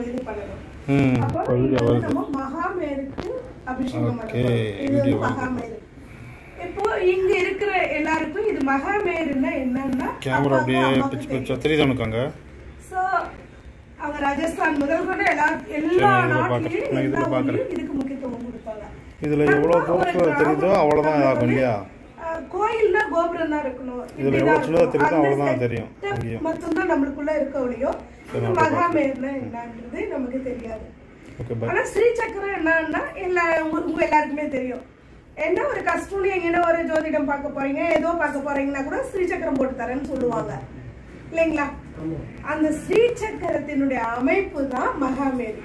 நம்ம இது பண்ணணும் ம் அப்போ இப்போ இது வீடியோ வந்து வருது நம்ம மகாமேருக்கு அபிஷேகம் பண்ண Okay, போறோம். இது வந்து video வருது. மகாமேரு இப்போ இங்க இருக்கிற எல்லாருக்கும் இது மகாமேருன்னா என்னன்னா கேமரா அப்படியே அப்பாவுக்கும் பிச்சு அம்மாவுக்கும் பிச்சா தெரியுது உனக்கு அங்கே So, அவங்க ராஜஸ்தான் முதல் கொண்டு எல்லா எல்லா நான் இதுல பார்க்கறேன். நாட்டிலையும் நான் இதுல எல்லா பார்க்கறேன். ஊர்லயும் இதுக்கு முக்கியத்துவம் கொடுப்பாங்க இதில் எவ்வளோ தூரத்தில் தெரியுதோ அவ்வளோதான் ஆகும் இல்லையா அஹ், கோயில்னா கோபுரம் தான் இருக்கணும் இதுல இப்படிதான் எவ்வளவு சின்னதா இருக்கணும். தெரியுதோ அந்த அவ்வளவுதான் set தெரியும் அங்கேயும். மட்டும்தான் நம்மளுக்குள்ள இருக்க ஒழியும் சரி, இது நான் மகாமேர்னா என்னன்றது நமக்கு தெரியாது ஓகே பாய் ஆனா ஸ்ரீ சக்கரம் என்னன்னா எல்லா உங்க உங்க எல்லாருக்குமே தெரியும் என்ன ஒரு கஷ்டம் எங்கன்னா ஒரு ஜோதிடம் பார்க்க போறீங்க ஏதோ பார்க்க போறீங்கன்னா கூட ஸ்ரீ சக்கரம் போட்டு தரேன்னு சொல்லுவாங்க இல்லைங்களா அந்த ஸ்ரீ சக்கரத்தினுடைய அமைப்பு தான் மகாமேரு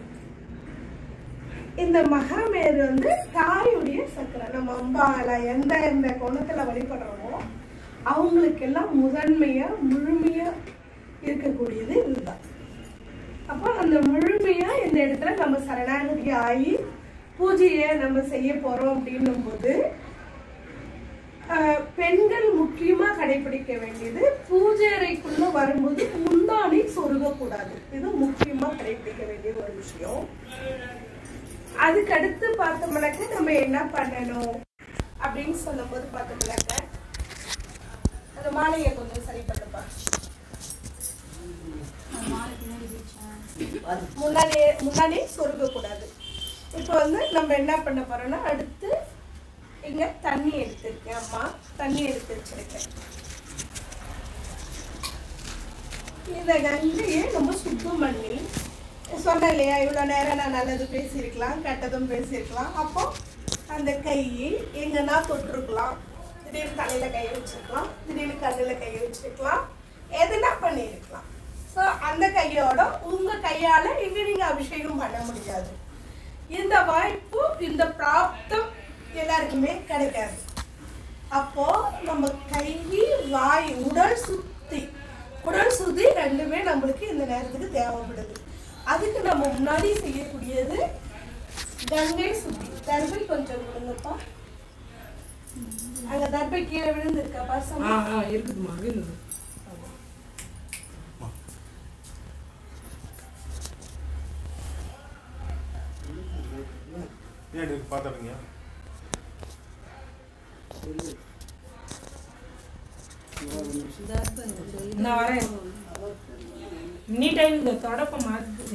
இந்த மகாமேரு வந்து தாயுடைய சக்கரம் நம்ம அம்பால எந்த எந்த கோணத்துல வழிபடுறோமோ அவங்களுக்கெல்லாம் முதன்மையா முழுமையா இருக்கக்கூடியது இதுதான் அப்போ அந்த முழுமையா இந்த இடத்துல நம்ம சரணாகதி ஆகி பூஜையை நம்ம செய்ய போறோம் அப்படின்னும் போது ஆஹ், பெண்கள் முக்கியமா கடைபிடிக்க வேண்டியது பூஜை அறைக்குள்ள வரும்போது முந்தாணி சொருகக்கூடாது இது முக்கியமா கடைபிடிக்க வேண்டிய ஒரு விஷயம் அதுக்கு அடுத்து பார்த்தோம்னாக்க நம்ம என்ன பண்ணணும் அப்படின்னு சொல்லும்போது பார்த்தோம்னாக்க அந்த மாலையை கொஞ்சம் சரி பண்ணுப்பா முன்னாடி முன்னாடி சொருக கூடாது இப்போ வந்து நம்ம என்ன பண்ண போறோம்னா அடுத்து இங்க தண்ணி எடுத்திருக்கேன் அம்மா தண்ணி எடுத்து வச்சிருக்கேன் இந்த கங்கையை நம்ம சுத்தம் பண்ணி சொன்னேன் இல்லையா இவ்வளோ நேரம் நான் நல்லது பேசியிருக்கலாம் கெட்டதும் பேசியிருக்கலாம் அப்போ அந்த கை எங்கன்னா தொட்டிருக்கலாம் திடீர்னு தலையில் கை வச்சிருக்கலாம் திடீர்னு கண்ணில் கை வச்சிருக்கலாம் எதுனா பண்ணியிருக்கலாம் ஸோ அந்த கையோட உங்கள் கையால் இங்கே நீங்கள் அபிஷேகம் பண்ண முடியாது இந்த வாய்ப்பு இந்த பிராப்தம் எல்லாருக்குமே கிடைக்காது அப்போ நம்ம கை வாய் உடல் சுத்தி உடல் சுத்தி ரெண்டுமே நம்மளுக்கு இந்த நேரத்துக்கு தேவைப்படுது அதுக்கு நம்ம முன்னாடி செய்யக்கூடியது கங்கை சுத்தி தர்பை கொஞ்சம் கொடுங்கப்பா அங்க தர்பை கீழே விழுந்திருக்காப்பா ஆ சம ஆ இருக்குதுமா விழுது ஏன் பார்த்துடுங்க நான் வரேன் நீ டைம் இந்த தொடப்ப மாதிரி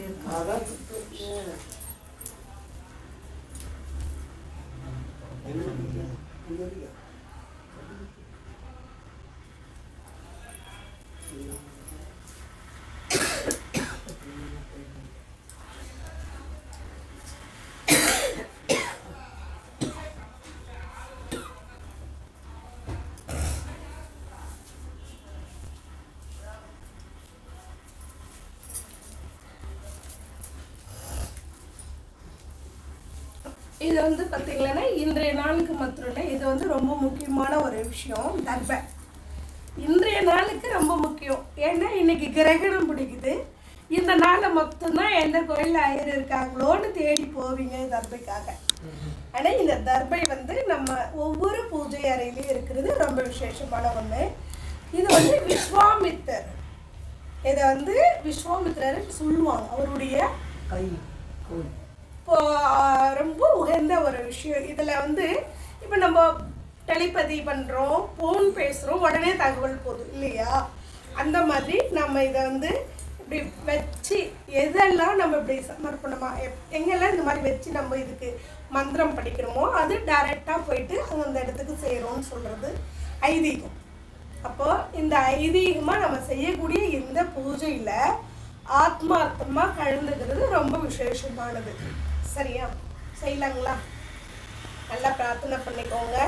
இது வந்து பார்த்தீங்கன்னா இன்றைய நாளுக்கு மாத்திரம் இல்லை இது வந்து ரொம்ப முக்கியமான ஒரு விஷயம் தர்பை இன்றைய நாளுக்கு ரொம்ப முக்கியம் ஏன்னா இன்னைக்கு கிரகணம் பிடிக்குது இந்த நாளை மட்டும்தான் எந்த கோயிலில் ஐயர் இருக்காங்களோன்னு தேடி போவீங்க தர்பைக்காக ஆனால் இந்த தர்பை வந்து நம்ம ஒவ்வொரு பூஜை அறையிலையும் இருக்கிறது ரொம்ப விசேஷமான ஒன்று இது வந்து விஸ்வாமித்தர் இதை வந்து விஸ்வாமித்திரர் சொல்லுவாங்க அவருடைய கை கோல் இப்போ ஆஹ், ரொம்ப உகந்த ஒரு விஷயம் இதில் வந்து இப்போ நம்ம டெலிபதி பண்ணுறோம் ஃபோன் பேசுகிறோம் உடனே தகவல் போதும் இல்லையா அந்த மாதிரி நம்ம இதை வந்து இப்படி வச்சு எதெல்லாம் நம்ம இப்படி சமர்ப்பணமா எப்- எங்கெல்லாம் இந்த மாதிரி வச்சு நம்ம இதுக்கு மந்திரம் படிக்கிறோமோ அது டைரெக்டாக போயிட்டு அந்த இடத்துக்கு செய்கிறோம்னு சொல்கிறது ஐதீகம் அப்போ இந்த ஐதீகமாக நம்ம செய்யக்கூடிய இந்த பூஜையில் ஆத்மார்த்தமாக கலந்துக்கிறது ரொம்ப விசேஷமானது சரியா செய்யலாங்களா நல்லா பிரார்த்தனை பண்ணிக்கோங்க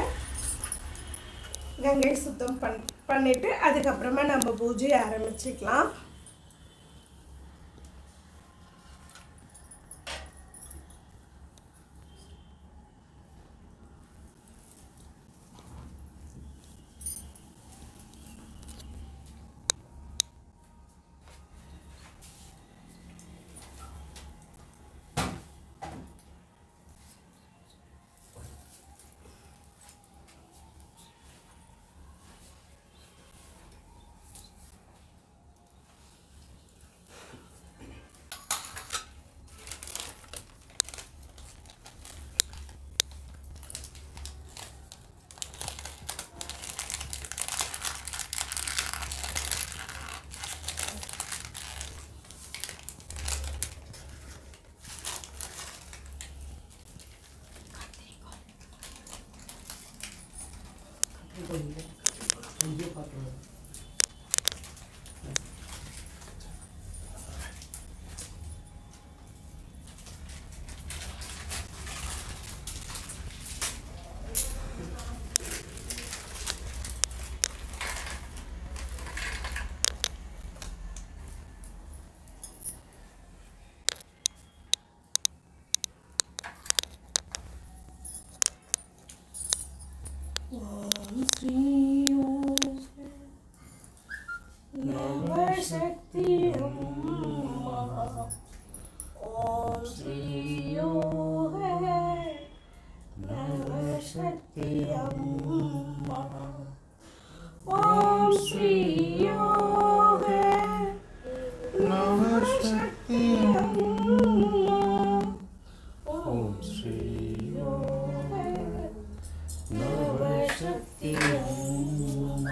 கங்கை சுத்தம் பண் பண்ணிட்டு அதுக்கப்புறமா நம்ம பூஜையை ஆரம்பிச்சுக்கலாம் ஓம் ஸ்ரீ ஓம் நவசக்தி அம்மா ஓம் ஸ்ரீ யோக நவசக்தி அம்மா ஓம் ஸ்ரீ யோக நவசக்தி அம்மா ஓம் ஸ்ரீ யோக நவசக்தி அம்மா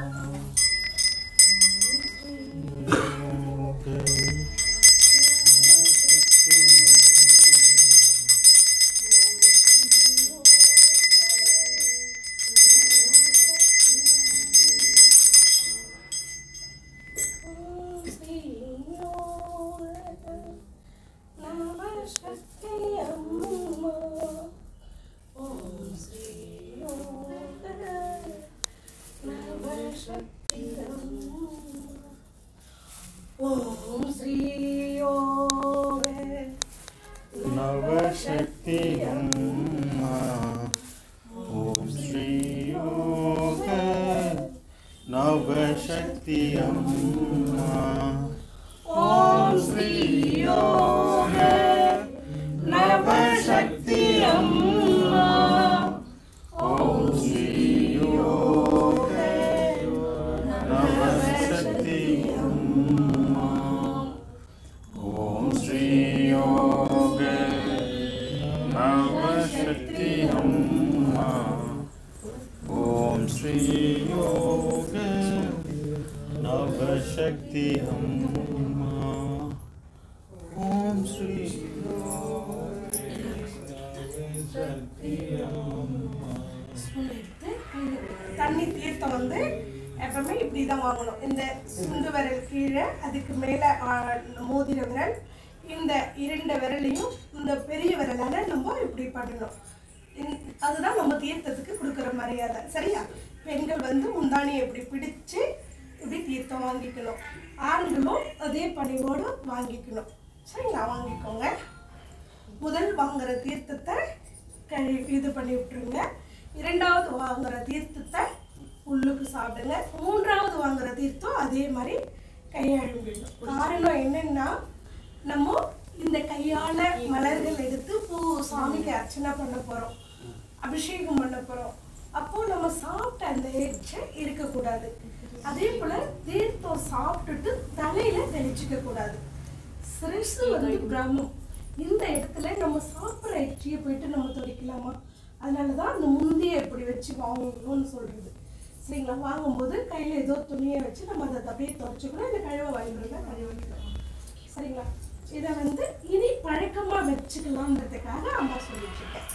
நவசக்தி அம்மா ஓம் ஸ்ரீ யோக நவசக்தி அம்மா ஓம் ஸ்ரீ யோக நவசக்தி அம்மா ஓம் ஸ்ரீ யோக நவசக்தி அம்மா ஓம் ஸ்ரீ யோக நவசக்தி அம்மா ஓம் ஸ்ரீ யோக நவசக்தி அம்மா ஓம் ஸ்ரீ யோக நவசக்தி அம்மா ஓம் ஸ்ரீ யோக நவசக்தி அம்மா ஓம் ஸ்ரீ ஸ்பூன் எடுத்து தண்ணி தீர்த்தம் வந்து எப்பவுமே இப்படி தான் வாங்கணும் இந்த சுண்டு விரல் கீழே அதுக்கு மேலே மோதிர விரல் இந்த இரண்டு விரலையும் இந்த பெரிய விரலால நம்ம இப்படி பண்ணணும் இந்த- அதுதான் நம்ம தீர்த்தத்துக்கு கொடுக்குற மரியாதை சரியா பெண்கள் வந்து முந்தானியை இப்படி பிடிச்சு இப்படி தீர்த்தம் வாங்கிக்கணும் ஆண்களும் அதே பணிவோடு வாங்கிக்கணும் சரிங்களா வாங்கிக்கோங்க முதல் வாங்குற தீர்த்தத்தை கழி இது பண்ணி விட்டுருங்க இரண்டாவது வாங்குற தீர்த்தத்தை உள்ளுக்கு சாப்பிடுங்க மூன்றாவது வாங்குற தீர்த்தம் அதே மாதிரி கையழும்பிடணும் காரணம் என்னன்னா நம்ம இந்த கையால மலர்கள் எடுத்து பூ சாமிக்கு அர்ச்சனை பண்ண போறோம் அபிஷேகம் பண்ண போறோம் அப்போ நம்ம சாப்பிட்ட அந்த எச்சை இருக்கக்கூடாது அதே போல தீர்த்தம் சாப்பிட்டுட்டு தலையில தெளிச்சுக்க கூடாது சிரசு வந்து பிரம்மம் இந்த இடத்துல நம்ம சாப்பிட்ற எச்சியை போயிட்டு நம்ம துடைக்கலாமா அதனால தான் அந்த முந்தியை இப்படி வச்சு வாங்கணும்னு சொல்றது சரிங்களா வாங்கும்போது கையில் ஏதோ துணியை வச்சு நம்ம அதை அப்படியே துடைச்சிக்கணும் இந்த கழுவை வாங்கிடுங்க கழுவிக்கலாம் சரிங்களா இதை வந்து இனி பழக்கமாக வச்சுக்கலான்றதுக்காக அம்மா சொல்லிட்டு இருக்கேன்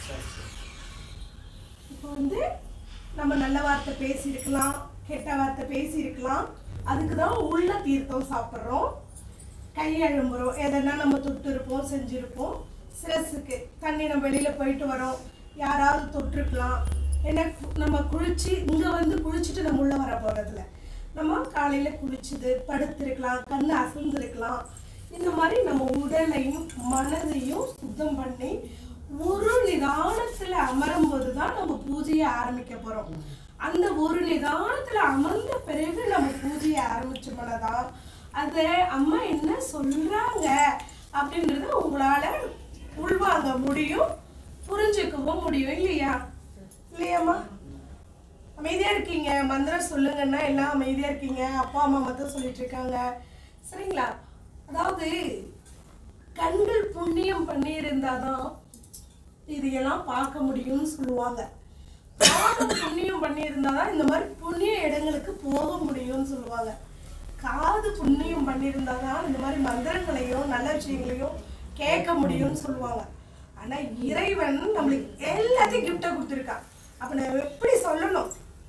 இப்போ வந்து நம்ம நல்ல வார்த்தை பேசியிருக்கலாம் கெட்ட வார்த்தை பேசியிருக்கலாம் அதுக்கு தான் உள்ள தீர்த்தம் சாப்பிட்றோம் கை அழும்புறோம் எதனா நம்ம தொட்டு இருப்போம் செஞ்சுருப்போம் சிரசுக்கு தண்ணி நம்ம வெளியில் போயிட்டு வரோம் யாராவது தொட்டிருக்கலாம் ஏன்னா கு- நம்ம குளிச்சு இங்கே வந்து குளிச்சுட்டு நம்ம உள்ளே வர போகிறதில்ல நம்ம காலையில் குளிச்சுது படுத்திருக்கலாம் கண் அசந்திருக்கலாம் இந்த மாதிரி நம்ம உடலையும் மனதையும் சுத்தம் பண்ணி ஒரு நிதானத்துல அமரும் போது தான் நம்ம பூஜையை ஆரம்பிக்க போறோம் அந்த ஒரு நிதானத்துல அமர்ந்த பிறகு நம்ம பூஜையை ஆரம்பிச்சோம்னாதான் அதை அம்மா என்ன சொல்றாங்க அப்படின்றத உங்களால உள்வாங்க முடியும் புரிஞ்சுக்கவும் முடியும் இல்லையா இல்லையாம்மா அமைதியா இருக்கீங்க மந்திரம் சொல்லுங்கன்னா எல்லாம் அமைதியா இருக்கீங்க அப்பா அம்மா மட்டும் சொல்லிட்டு இருக்காங்க சரிங்களா அதாவது கண்கள் புண்ணியம் பண்ணியிருந்தாதான் இதையெல்லாம் பார்க்க முடியும்னு சொல்லுவாங்க பாதம் புண்ணியம் பண்ணியிருந்தாதான் இந்த மாதிரி புண்ணிய இடங்களுக்கு போக முடியும்னு சொல்லுவாங்க காது புண்ணியம் பண்ணியிருந்தாதான் இந்த மாதிரி மந்திரங்களையும் நல்ல விஷயங்களையும் கேட்க முடியும்னு சொல்லுவாங்க ஆனா இறைவன் நம்மளுக்கு எல்லாத்தையும் கிஃப்டா கொடுத்துருக்கான் அப்ப நம்ம எப்படி சொல்லணும்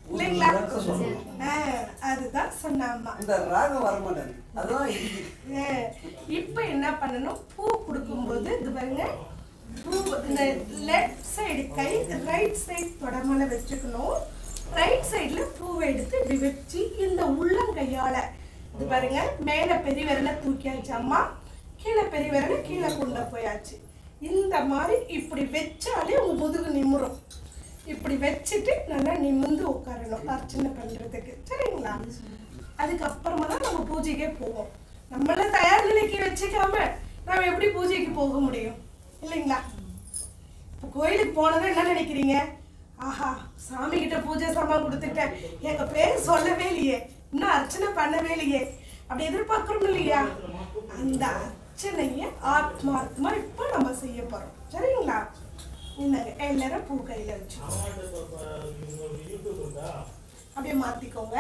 இல்லைங்களா விளக்கம் சொல்லணும். ஆ, அதுதான் சொன்ன அம்மா இந்த ராகம் வர மாட்டேங்குது அதான் இடிக்குது. ஆ, இப்ப என்ன பண்ணணும் பூ கொடுக்கும்போது இது பாருங்க பூ இந்த லெஃப்ட் சைடு கை ரைட் சைடு தொடமல வச்சுக்கணும் ரைட் சைடுல பூவை எடுத்து இப்படி வச்சு இந்த உள்ளங்கையால இது பாருங்க மேல பெரிய விரல தூக்கியாச்சு அம்மா கீழே பெரிய விரல கீழே கொண்டு போயாச்சு இந்த மாதிரி இப்படி வச்சாலே உங்க முதுகு நிமிரும் இப்படி வச்சுட்டு நல்லா நிமிர்ந்து உட்காரணும் அர்ச்சனை பண்றதுக்கு சரிங்களா அதுக்கப்புறமா தான் நம்ம பூஜைக்கே போவோம் நம்மள தயார் நிலைக்கு வச்சுக்காம நம்ம எப்படி பூஜைக்கு போக முடியும் இல்லைங்களா இப்போ கோயிலுக்கு போனதும் என்ன நினைக்கிறீங்க ஆஹா சாமி கிட்ட பூஜை சாமான் கொடுத்துட்டேன் எங்க பேர் சொல்லவே இல்லையே இன்னும் அர்ச்சனை பண்ணவே இல்லையே அப்படி எதிர்பார்க்கறோம் இல்லையா அந்த அர்ச்சனைய ஆத்மார்த்தமா இப்போ நம்ம செய்ய போறோம் சரிங்களா இந்தாங்க எல்லாரும் பூ கையில வச்சுக்கோங்க அப்படியே மாத்திக்கோங்க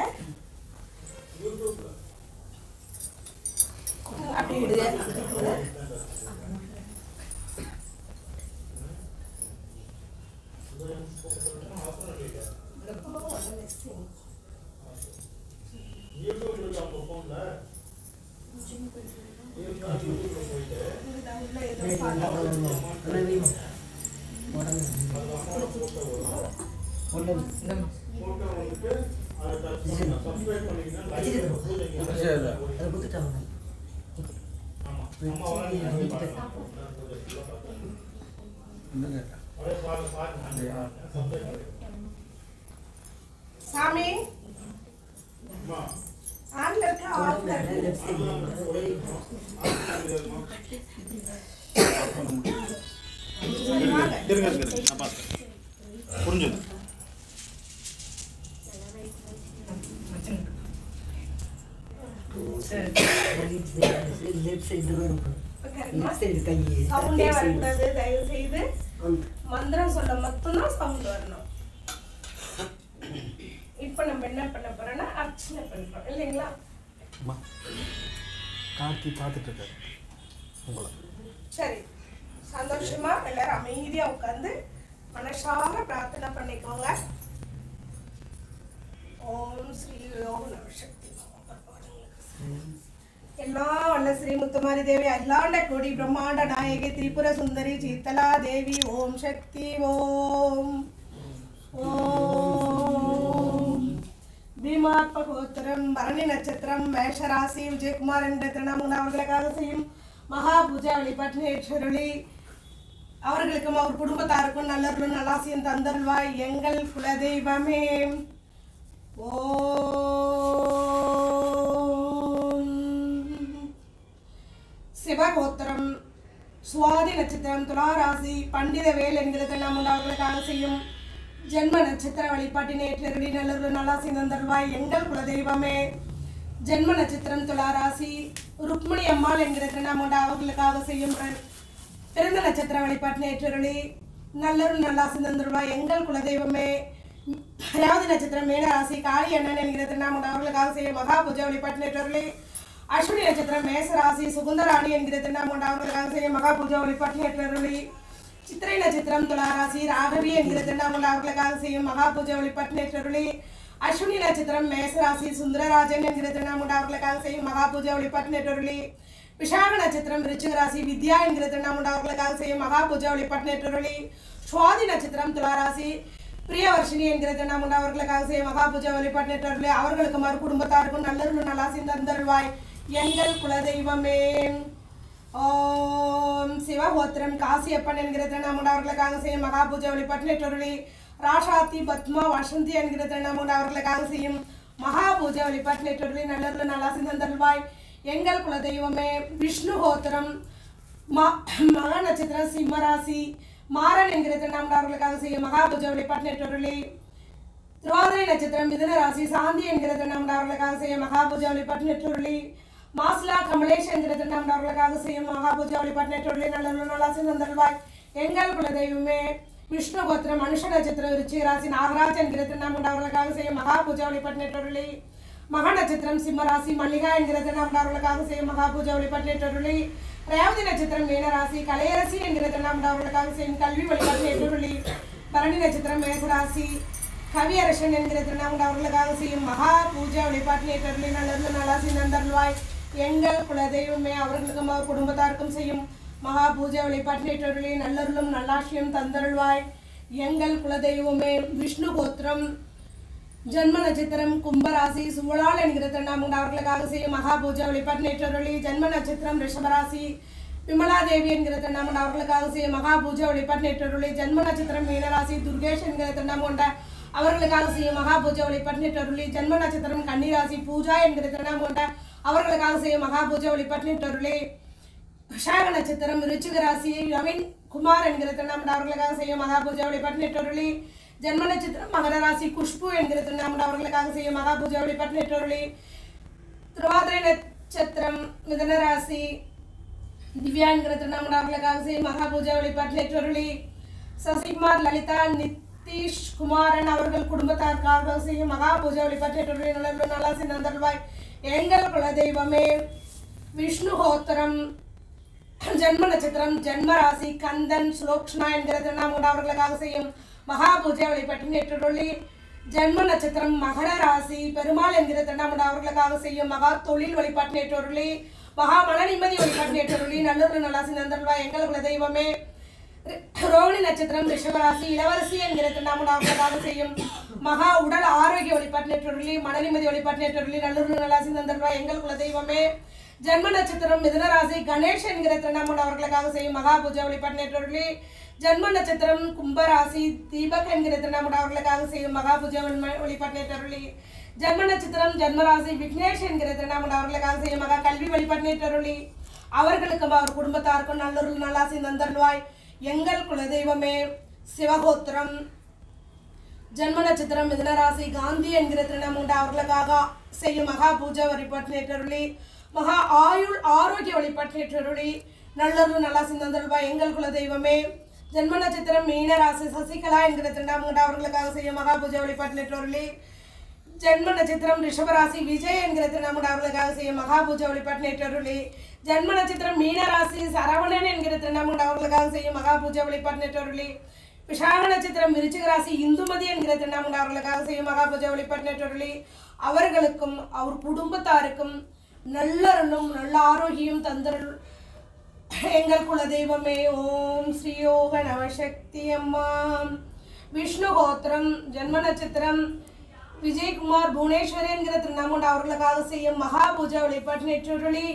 அப்படியே எடுத்துக்கோங்க உள்ள ஏதோ சாப்பிட்டு சாமி ஆன்ல இருக்க ஆஃப்ல இருக்கு இருங்க இருங்க இருங்க. நான் பார்த்துக்கிறேன் புரிஞ்சுது சவுண்டே வரக்கூடாது தயவு செய்து மந்திரம் சொல்ல மட்டும்தான் சவுண்ட் வரணும் இப்போ நம்ம என்ன பண்ண போறோம்னா அர்ச்சனை பண்றோம் இல்லைங்களா கார்த்தி பார்த்துட்டு இருக்காரு உங்களை சரி சந்தோஷமா எல்லாரும் அமைதியா உட்கார்ந்து மனசார பிரார்த்தனை பண்ணிக்கோங்க ஓம் ஸ்ரீ யோக நவசக்தி எல்லா வல்ல ஸ்ரீ முத்துமாரி தேவி அல்லாண்ட கோடி பிரம்மாண்ட நாயகி திரிபுர சுந்தரி சீத்தலா தேவி ஓம் சக்தி ஓம் ஓம் பீமாத்மகோத்திரம் பரணி நட்சத்திரம் மேஷராசி விஜயகுமார் என்ற திருநாமன் அவர்களுக்காக செய்யும் மகா பூஜா வழிபாட்டினேஸ்வரொளி அவர்களுக்கும் அவர் குடும்பத்தாருக்கும் நல்லர்களும் நல்லாசியும் தந்தருள்வாய் எங்கள் குலதெய்வமே ஓம் சிவகோத்திரம் சுவாதி நட்சத்திரம் துளாராசி பண்டித வேல் என்கிற திருநாமன் அவர்களுக்காக செய்யும் ஜென்ம நட்சத்திர வழிபாட்டின் ஏற்றருளி நல்லூர் நல்லாசி தந்தருவாய் எங்கள் குலதெய்வமே ஜென்ம நட்சத்திரம் துளாராசி ருக்மிணி அம்மாள் என்கிற திருநாமோட அவர்களுக்காக செய்யும் பிற- பிறந்த நட்சத்திர வழிபாட்டின் ஏற்றருளி நல்லூர் நல்லாசி தந்தருவாய் எங்கள் குலதெய்வமே ரேவதி நட்சத்திரம் மீனராசி காளி அண்ணன் என்கிற திருநாமோட அவர்களுக்காக செய்யும் மகா பூஜை வழிபாட்டின் ஏற்றருளி அஸ்வினி நட்சத்திரம் மேசராசி சுகுந்தராணி என்கிற திருநாமோட அவர்களுக்காக செய்யும் மகா பூஜை வழிபாட்டின் ஏற்றருளி சித்திரை நட்சத்திரம் துளாராசி ராகவி என்கிற திருநாமூல அவர்களுக்காக செய்யும் மகா பூஜை வழிபாட்டு நேற்றருளி அஸ்வினி நட்சத்திரம் மேசராசி சுந்தரராஜன் என்கிற திருநாமூல அவர்களுக்காக செய்யும் மகா பூஜை வழிபாட்டு நேற்றருளி விஷாக நட்சத்திரம் விருச்சிக ராசி வித்யா என்கிற திருநாமூல அவர்களுக்காக செய்யும் மகா பூஜை வழிபாட்டு நேற்றருளி சுவாதி நட்சத்திரம் துளாராசி பிரியவர்ஷினி என்கிற திருநாமூல அவர்களுக்காக செய்யும் மகா பூஜை வழிபாட்டு நேற்றருளி அவர்களுக்கு மறு குடும்பத்தாருக்கும் நல்லருள் நல்லாசி தந்தருள்வாய் எங்கள் குலதெய்வமே ஓம் சிவகோத்திரம் காசியப்பன் என்கிற திருநாமூட அவர்களுக்காக செய்யும் மகா பூஜை வழிபாட்டு நெற்றொருளி ராஷாத்தி பத்மா வசந்தி என்கிற திருநாமூட அவர்களுக்காக செய்யும் மகா பூஜை வழிபாட்டு நெற்றொருளி நல்லூர்ல நல்லா சிந்தந்தல்வாய் எங்கள் குலதெய்வமே விஷ்ணு கோத்திரம் ம மகா நட்சத்திரம் சிம்மராசி மாறன் என்கிற திருநாமூட அவர்களுக்காக செய்யும் மகா பூஜை வழிபாட்டு நெற்றொருளி திருவாதிரை நட்சத்திரம் மிதுன ராசி சாந்தி என்கிற திருநாமட அவர்களுக்காக செய்யும் மகா பூஜை வழிபாட்டு நெற்றுருளி மாசிலா கமலேஷ் என்கிற திருநாமட அவர்களுக்காக செய்யும் மகா பூஜை வழிபாட்டு நெற்றுருளி நல்ல நல்லாசி நந்தல்வாய் எங்கள் குலதெய்வமே விஷ்ணு கோத்திரம் மனுஷ நட்சத்திரம் விருச்சிக ராசி நாகராஜ் என்கிற திருநாமட அவர்களுக்காக செய்யும் மகா பூஜை வழிபாட்டு நெற்றுருளி மக நட்சத்திரம் சிம்ம ராசி மல்லிகா என்கிற திருநாமட அவர்களுக்காக செய்யும் மகா பூஜை வழிபாட்டு நெற்றுருளி ரேவதி நட்சத்திரம் மீனராசி கலையரசி என்கிற திருநாமட அவர்களுக்காக செய்யும் கல்வி வழிபாட்டு நெற்றுருளி பரணி நட்சத்திரம் மேசராசி கவியரசன் என்கிற திருநாமங்கள் அவர்களுக்காக செய்யும் மகா பூஜை வழிபாட்டினை தருளி நல்லது நலாசி நந்தருள்வாய் எங்கள் குலதெய்வமே அவர்களுக்கும் அவர் குடும்பத்தாருக்கும் செய்யும் மகா பூஜை வழிபாட்டினை தருளி நல்லருளும் நல்லாசியும் தந்தருள்வாய் எங்கள் குலதெய்வமே விஷ்ணு கோத்திரம் ஜன்ம நட்சத்திரம் கும்பராசி சுவளால் என்கிற திருநாமங்கள் அவர்களுக்காக செய்யும் மகா பூஜை வழிபாட்டு நேற்றொருளி ஜன்ம நட்சத்திரம் ரிஷபராசி விமலா தேவி என்கிற திருநாமங்கள் அவர்களுக்காக செய்யும் மகா பூஜை வழிபாட்டு நேற்றொருளி ஜன்ம நட்சத்திரம் மீனராசி துர்கேஷ் என்கிற திருநாமம் கொண்ட அவர்களுக்காக செய்யும் மகா பூஜை வழிபாட்டு நேற்றொருளி ஜன்ம நட்சத்திரம் கன்னிராசி பூஜா என்கிற திருநாமம் கொண்ட அவர்களுக்காக செய்யும் மகா பூஜை வழிபாட்டு நேற்றொருளி விஷாக நட்சத்திரம் ருச்சிக ராசி நவீன் குமார் என்கிற திருநாமண்ட அவர்களுக்காக செய்யும் மகா பூஜை வழிபாட்டு நெட்டொருளி ஜென்ம நட்சத்திரம் மகர ராசி குஷ்பு என்கிற திருநாமண்ட அவர்களுக்காக செய்யும் மகா பூஜை வழிபாட்டு நெட்டொருளி திருவாதிரை நட்சத்திரம் மிதன ராசி திவ்யா என்கிற திருநாமண்ட அவர்களுக்காக செய்யும் மகா பூஜை வழிபாட்டு நெட்டொருளி சசிகுமார் லலிதா நிதிஷ் குமாரன் அவர்கள் குடும்பத்தாருக்காக செய்யும் மகா பூஜை வழிபாட்டு நெட்டொருளி நல்ல நல்லாசி நந்தல்வாய் எங்கள் குலதெய்வமே விஷ்ணு ஹோத்திரம் ஜென்ம நட்சத்திரம் ஜென்ம ராசி கந்தன் சுலோக்ஷ்ணா என்கிற திருநாமூட அவர்களுக்காக செய்யும் மகா பூஜை வழிபட்டு நேற்றுள்ளி ஜென்ம நட்சத்திரம் மகர ராசி பெருமாள் என்கிற திருநாமூட அவர்களுக்காக செய்யும் மகா தொழில் வழிபாட்டு நேற்றுள்ளி மகா மன நிம்மதி வழிபாட்டு நேற்றுள்ளி நல்லூர் நல்லாசி நந்தல்வா எங்கள் குல தெய்வமே ரோகிணி நட்சத்திரம் ரிஷபராசி இளவரசி என்கிற திருநாமூட அவர்களுக்காக செய்யும் மகா உடல் ஆரோக்கிய வழிபாட்டு நேற்றுள்ளி மன நிம்மதி வழிபாட்டு நேற்றுள்ளி நல்லூர் நல்லாசி நந்தல்வா எங்கள் குல தெய்வமே ஜென்ம நட்சத்திரம் மிதுனராசி கணேஷ் என்கிற திருநாமூட அவர்களுக்காக செய்யும் மகா பூஜை வழிபாட்டு நேற்றுள்ளி ஜென்ம நட்சத்திரம் கும்பராசி தீபக் என்கிற திருநாமூட அவர்களுக்காக செய்யும் மகா பூஜை வழிம- வழிபாட்டு நேற்றுள்ளி ஜென்ம நட்சத்திரம் ஜென்மராசி விக்னேஷ் என்கிற திருநாமூட அவர்களுக்காக செய்யும் மகா கல்வி வழிபாட்டு நேற்றுள்ளி அவர்களுக்கும் அவர் குடும்பத்தாருக்கும் நல்லொரு நல்லாசி நந்தர்வாய் எங்கள் குலதெய்வமே சிவகோத்திரம் ஜென்ம நட்சத்திரம் மிதனராசி காந்தி என்கிற திருநாமூண்ட அவர்களுக்காக செய்யும் மகா பூஜை வழிபாட்டு நேற்றருளி மகா ஆயுள் ஆரோக்கிய வழிபாட்டு நேற்றருளி நல்லொரு நல்லா சிந்தந்தல்வா எங்கள் குல தெய்வமே ஜென்ம நட்சத்திரம் மீனராசி சசிகலா என்கிற திருநாமூண்ட அவர்களுக்காக செய்யும் மகா பூஜை வழிபாட்டு நேற்றருளி ஜென்ம நட்சத்திரம் ரிஷபராசி விஜய் என்கிற திருநாமூட அவர்களுக்காக செய்யும் மகா பூஜை வழிபாட்டு நேற்றருளி ஜென்ம நட்சத்திரம் மீனராசி சரவணன் என்கிற திருநாமூட அவர்களுக்காக செய்யும் மகா பூஜை வழிபாட்டு நேற்றருளி விஷாக நட்சத்திரம் விருச்சிக ராசி இந்துமதி என்கிற திருநாமூட அவர்களுக்காக செய்யும் மகா பூஜை வழிபாட்டு நேற்றருளி அவர்களுக்கும் அவர் குடும்பத்தாருக்கும் நல்லருளும் நல்ல ஆரோக்கியம் தந்தருள் எங்கள் குல தெய்வமே ஓம் ஸ்ரீ யோக நவசக்தி அம்மா விஷ்ணு கோத்திரம் ஜென்ம நட்சத்திரம் விஜயகுமார் புவனேஸ்வரி என்கிற திருநாமூண்ட அவர்களுக்காக செய்யும் மகா பூஜை வழிபாட்டு நெற்றுருளி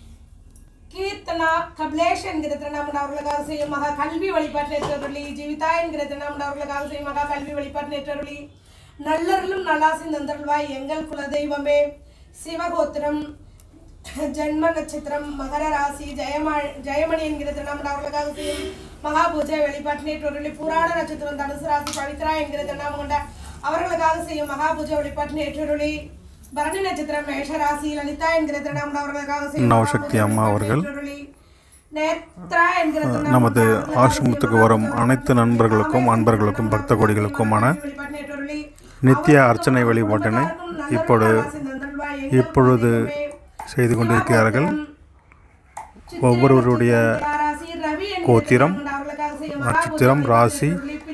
கீர்த்தனா கபிலேஷ் என்கிற திருநாமூண்ட அவர்களுக்காக செய்யும் மகா கல்வி வழிபாட்டு நெற்றருளி ஜீவிதா என்கிற திருநாமூண்ட அவர்களுக்காக செய்யும் மகா கல்வி வழிபாட்டு நெற்றருளி நல்லருளும் நல்லாசி நந்தருள்வாய் எங்கள் குலதெய்வமே சிவகோத்திரம் ஜென்ம நட்சத்திரம் மகர ராசி ஜெயமா ஜெயமணி என்கிற திருநாமூண்ட அவர்களுக்காக செய்யும் மகா பூஜை வழிபாட்டு நேற்றுருளி புராண நட்சத்திரம் தனுசு ராசி பவித்ரா என்கிற திருநாமம் கொண்ட அவர்களுக்காக செய்யும் மகா பூஜை வழிபாட்டு நேற்றுருளி பரணி நட்சத்திரம் மேஷ ராசி லலிதா என்கிற திருநாமம் அவர்களுக்காக செய்யும் மகா நவசக்தி பூஜை அம்மா வழிபாட்டு அவர்கள் நேற்றுருளி. நேத்ரா என்கிற திருநாமம் நமது அவர்களுக்காக ஆசிரமத்துக்கு வரும் அனைத்து நண்பர்களுக்கும் அன்பர்களுக்கும் பக்த கொடிகளுக்குமான வழிபாட்டு நேற்றுருளி. நித்திய அர்ச்சனை வழிபாட்டினை இப்பொழுது இப்பொழுது செய்து கொண்டிருக்கிறார்கள் ஒவ்வொருவருடைய கோத்திரம், நட்சத்திரம், ராசி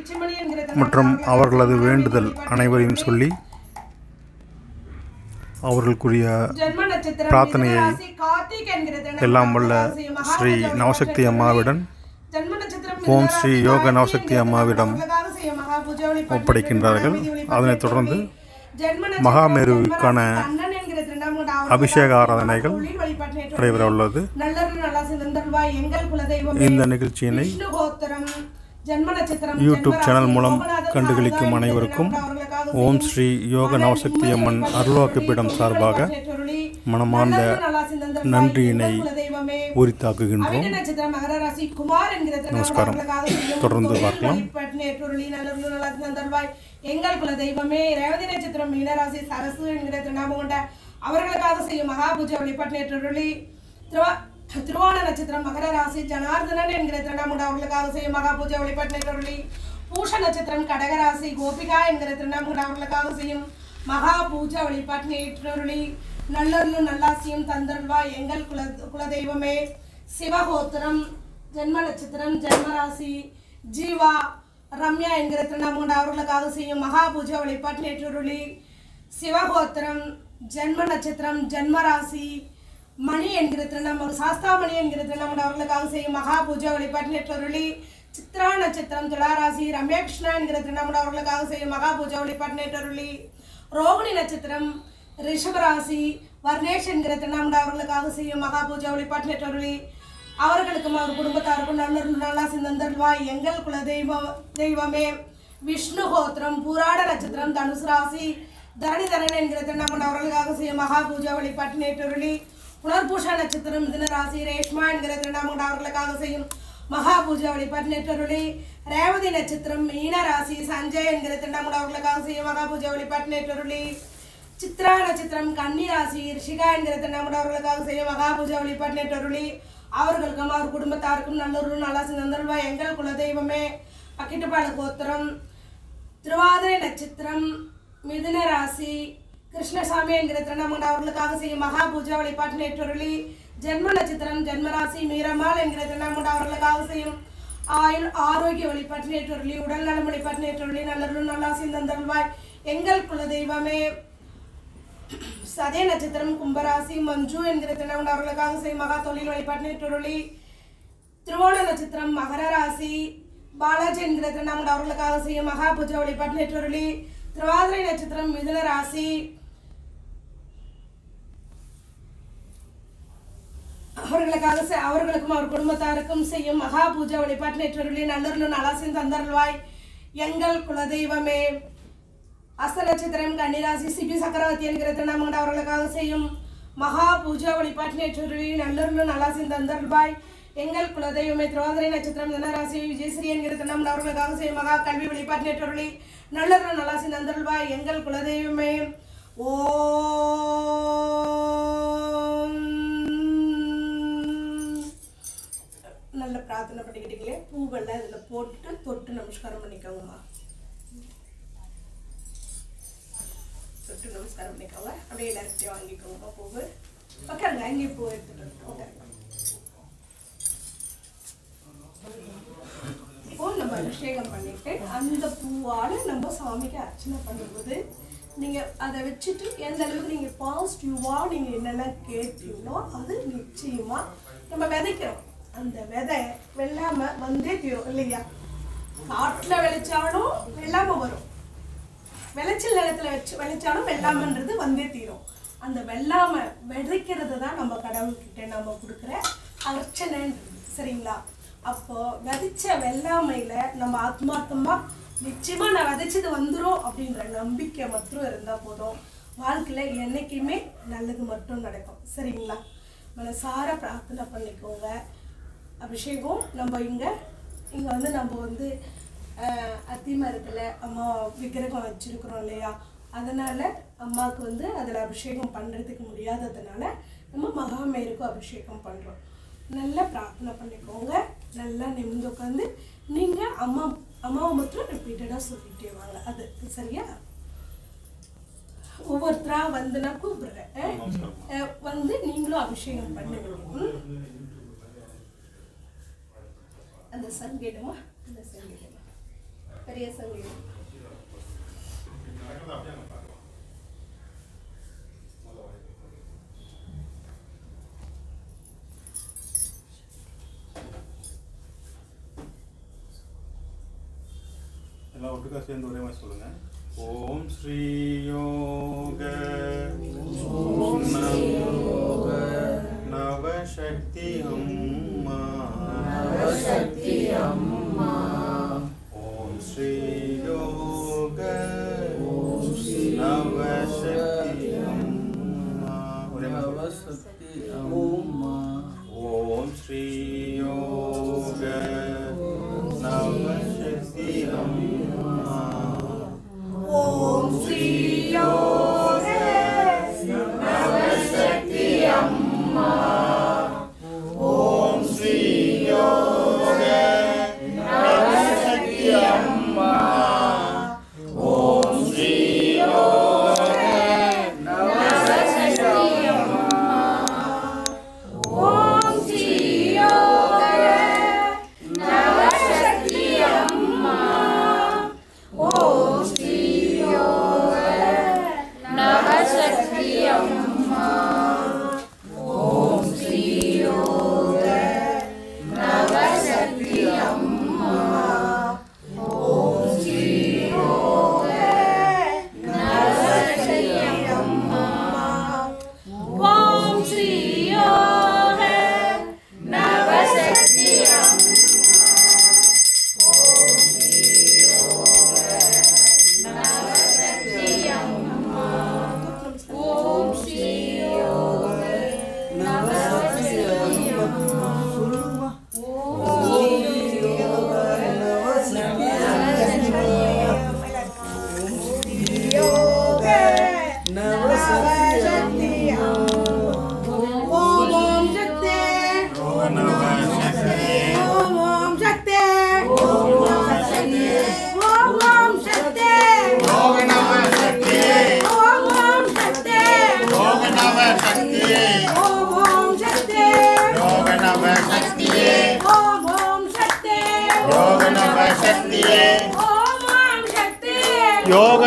மற்றும் அவர்களது வேண்டுதல் அனைவரையும் சொல்லி அவர்களுக்குரிய பிரார்த்தனையை எல்லாம் வல்ல ஸ்ரீ நவசக்தி அம்மாவிடம் ஓம் ஸ்ரீ யோக நவசக்தி அம்மாவிடம் ஒப்படைக்கின்றார்கள் அதனைத் தொடர்ந்து மகாமேருவுக்கான அபிஷேக ஆராதனைகள் நடைபெற உள்ளது இந்த நிகழ்ச்சியினை யூடியூப் சேனல் மூலம் கண்டுகளிக்கும் அனைவருக்கும் ஓம் ஸ்ரீ யோக நவசக்தி அம்மன் அருள்வாக்குப்பீடம் சார்பாக மனமார்ந்த நன்றியினை உரித்தாக்குகின்றோம் நமஸ்காரம். தொடர்ந்து பார்க்கலாம். எங்கள் குல தெய்வமே ரேவதி நட்சத்திரம் மீனராசி சரசு என்கிற திருநாமம் கொண்ட அவர்களுக்காக செய்யும் மகா பூஜை வழிபாட்டு நேற்றுருளி திருவா திருவோண நட்சத்திரம் மகர ராசி ஜனார்தனன் என்கிற திருநாமம் அவர்களுக்காக செய்யும் மகா பூஜை வழிபாட்டு நேற்றுருளி பூஷ நட்சத்திரம் கடகராசி கோபிகா என்கிற திருநாமம் அவர்களுக்காக செய்யும் மகா பூஜை வழிபாட்டு நேற்றுருளி நல்லருளும் நல்லாசியும் தந்தருள்வா எங்கள் குல குலதெய்வமே சிவகோத்திரம் ஜென்ம நட்சத்திரம் ஜென்மராசி ஜீவா ரம்யா என்கிற திருநாமகொண்ட அவர்களுக்காக செய்யும் மகா பூஜா வழிபாட்டு நேற்றுருளி சிவகோத்திரம் ஜென்ம நட்சத்திரம் ஜென்மராசி மணி என்கிற திருநாமம் சாஸ்தாமணி என்கிற திருநாமகொண்ட அவர்களுக்காக செய்யும் மகா பூஜா வழிபாட்டு நேற்றுருளி சித்ரா நட்சத்திரம் துளாராசி ரம்யா கிருஷ்ணா என்கிற திருநாமகொண்ட அவர்களுக்காக செய்யும் மகா பூஜா வழிபாட்டு நேற்றுருளி ரோகிணி நட்சத்திரம் ரிஷபராசி வர்ணேஷ் என்கிற திருநாமகொண்ட அவர்களுக்காக செய்யும் மகா பூஜா வழிபாட்டு நேற்றுருளி அவர்களுக்கும் அவர் குடும்பத்தாருக்கும் நல்ல நல்லா சிந்தந்தருள்வாய் எங்கள் குல தெய்வம் தெய்வமே விஷ்ணு கோத்திரம் புராட நட்சத்திரம் தனுசு ராசி தரணிதரன் என்கிற திருநாமன் அவர்களுக்காக செய்யும் மகா பூஜா வழிபாட்டு நேற்றுருளி புனர்பூஷா நட்சத்திரம் மிதுன ராசி ரேஷ்மா என்கிற திருநாமன் அவர்களுக்காக செய்யும் மகா பூஜா வழிபாட்டு நேற்றுருளி ரேவதி நட்சத்திரம் மீன ராசி சஞ்சய் என்கிற திருநாமன் அவர்களுக்காக செய்யும் மகா பூஜா வழிபாட்டு நேற்றுருளி சித்ரா நட்சத்திரம் கன்னி ராசி ரிஷிகா என்கிற திருநாமன் அவர்களுக்காக செய்யும் மகா பூஜா வழிபாட்டு நேற்றுருளி அவர்களுக்கும் அவர் குடும்பத்தாருக்கும் நல்லொரு நல்லா சிந்தந்தல்வா எங்கள் குலதெய்வமே பக்கிட்டுப்பாடு கோத்திரம் திருவாதிரை நட்சத்திரம் மிதுன ராசி கிருஷ்ணசாமி என்கிற திருநாமகன் அவர்களுக்காக செய்யும் மகா பூஜா வழிபாட்டு நேற்றுருளி ஜென்ம நட்சத்திரம் ஜென்மராசி மீரம்மாள் என்கிற திருநாமகன் அவர்களுக்காக செய்யும் ஆயுள் ஆரோக்கிய வழிபாட்டு நேற்றுருளி உடல் நலம் வழிபாட்டு நேற்றுருளி நல்லொரு நல்லா சிந்தந்தல்வாய் எங்கள் குலதெய்வமே சதய நட்சத்திரம் கும்பராசி மஞ்சு என்கிற திருநாமகன் அவர்களுக்காக செய்யும் மகா தொழில் வழிபாட்டு நேற்றுருளி திருவோண நட்சத்திரம் மகர ராசி பாலாஜி என்கிற திருநாமகன் அவர்களுக்காக செய்யும் மகா பூஜா வழிபாட்டு நேற்றுருளி திருவாதிரை நட்சத்திரம் மிதுன ராசி அவர்களுக்காக செ- அவர்களுக்கும் அவர் குடும்பத்தாருக்கும் செய்யும் மகா பூஜா வழிபாட்டு நேற்றுருளி நல்லருளும் நலாசின் தந்தருள்வாய் எங்கள் குலதெய்வமே அஸ்த நட்சத்திரம் கன்னிராசி சிபி சக்கரவர்த்தி என்கிற திருநாமகன் அவர்களுக்காக செய்யும் மகா பூஜா வழிபாட்டு நேற்றுருளி நல்லருளும் நலாசின் தந்தருள்வாய் எங்கள் குலதெய்வமே திருவாதிரை நட்சத்திரம் தனராசி விஜயஸ்ரீ என்கிற திருநாமகன் அவர்களுக்காக செய்யும் மகா கல்வி வழிபாட்டு நேற்றுருளி நல்லருளும் நலாசின் தந்தருள்வாய் எங்கள் குலதெய்வமே ஓம் நல்ல பிரார்த்தனை பண்ணிக்கிட்டீங்களே பூவெல்லாம் இதில் போட்டு தொட்டு நமஸ்காரம் பண்ணிக்கோங்கம்மா தொட்டு நமஸ்காரம் பண்ணிக்கோங்க அப்படியே எல்லார்கிட்டையும் வாங்கிக்கோங்கம்மா பூவு உட்காருங்க அங்கேயே பூ எடுத்துட்டு வந்து உட்காருங்க இப்போ நம்ம அபிஷேகம் பண்ணிட்டு அந்த பூவால நம்ம சாமிக்கு அர்ச்சனை பண்ணும்போது நீங்க அதை வச்சுட்டு எந்த அளவுக்கு நீங்க பாசிட்டிவா நீங்க என்னெல்லாம் கேட்டீங்களோ அது நிச்சயமா நம்ம விதைக்கிறோம் அந்த விதை வெள்ளாம வந்தே தீரும் இல்லையா காட்டுல விளைச்சாலும் வெள்ளாம வரும் விளைச்சல் நிலத்துல வச்சு விளைச்சாலும் வெள்ளாமன்றது வந்தே தீரும் அந்த வெள்ளாம விதைக்கிறது தான் நம்ம கடவுள்கிட்ட நம்ம கொடுக்குற அர்ச்சனைன்றது சரிங்களா அப்போ விதைச்ச வெள்ளாமையில நம்ம ஆத்மார்த்தமா நிச்சயமா நான் விதைச்சது வந்துரும் அப்படின்ற நம்பிக்கை மட்டும் இருந்தா போதும் வாழ்க்கையில என்னைக்குமே நல்லது மட்டும் நடக்கும் சரிங்களா மனசார பிரார்த்தனை பண்ணிக்கோங்க அபிஷேகம் நம்ம இங்க இங்க வந்து நம்ம வந்து அஹ், அத்தி மரத்துல அம்மா விக்கிரகம் வச்சிருக்கிறோம் இல்லையா அதனால அம்மாவுக்கு வந்து அதில் அபிஷேகம் பண்ணுறதுக்கு முடியாததுனால நம்ம மகாமேருக்கும் அபிஷேகம் பண்ணுறோம் நல்லா பிரார்த்தனை பண்ணிக்கோங்க நல்லா நிமிர்ந்து உட்காந்து நீங்கள் அம்மா அம்மாவை மட்டும் ரிப்பீட்டடாக சொல்லிட்டே வாங்க அது சரியா ஒவ்வொருத்தரா வந்து நான் கூப்பிடுறேன் அஹ், அஹ், வந்து நீங்களும் அபிஷேகம் பண்ணுவீங்க ம்? அந்த சங்கீதமா அந்த சங்கீதமா பெரிய சங்கீதம் எல்லாம் ஒட்டுக்கா சேர்ந்து ஒரே மாதிரி சொல்லுங்க ஓம் ஸ்ரீ யோக நவசக்தி அம்மா நவசக்தி அம்மா ஓம் ஸ்ரீ யோக நவசக்தி அம்மா ஒரே மாதிரி சொல்லுங்க. ஓம் ஸ்ரீ யோக நவசக்தி அம்மா ஓம் ஸ்ரீ யோக நவசக்தி அம்மா ஓம் ஸ்ரீ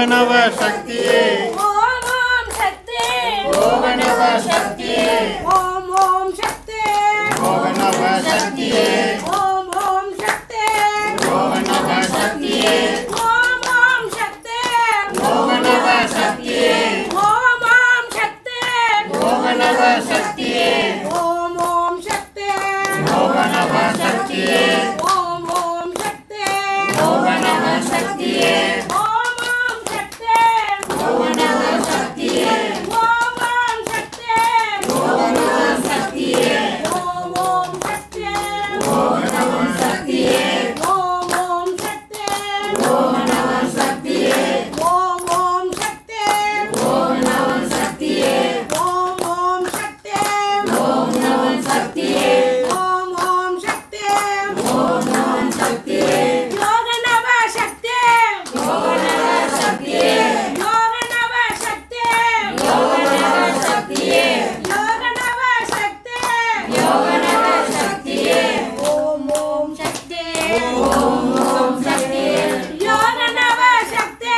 நவ சக்தியே ஓம் ஓம் சக்தி யோக நவ சக்தியே ஓம் ஓம் சக்தி யோக நவ சக்தியே ஓம் ஓம் சக்தி யோக நவ சக்தியே ஓம் ஓம் சக்தி யோக நவ சக்தியே ஓம் ஓம் சக்தி யோக நவ சக்தியே ஓம் ஓம் சக்தி யோக நவ சக்தியே ஓம் ஓம் சக்தி யோக நவ சக்தியே ஓம் ஓம் சக்தி யோக நவ சக்தியே ஓம் ஓம் சக்தி யோக நவ சக்தியே ஓம் ஓம் சக்தி யோக நவ சக்தியே ஓம் ஓம் சக்தி யோக நவ சக்தியே ஓம் ஓம் சக்தி யோக நவ சக்தியே ஓம் ஓம் சக்தி ஓம் நம சக்தியே ஓம் ஓம் சக்தி ஓம் நம சக்தியே யோக நவ சக்தி யோக நவ சக்தியே யோக நவ சக்தி யோக நவ சக்தியே யோக நவ சக்தி யோக நவ சக்தியே ஓம் ஓம் சக்தி ஓம் ஓம் சக்தியே யோக நவ சக்தி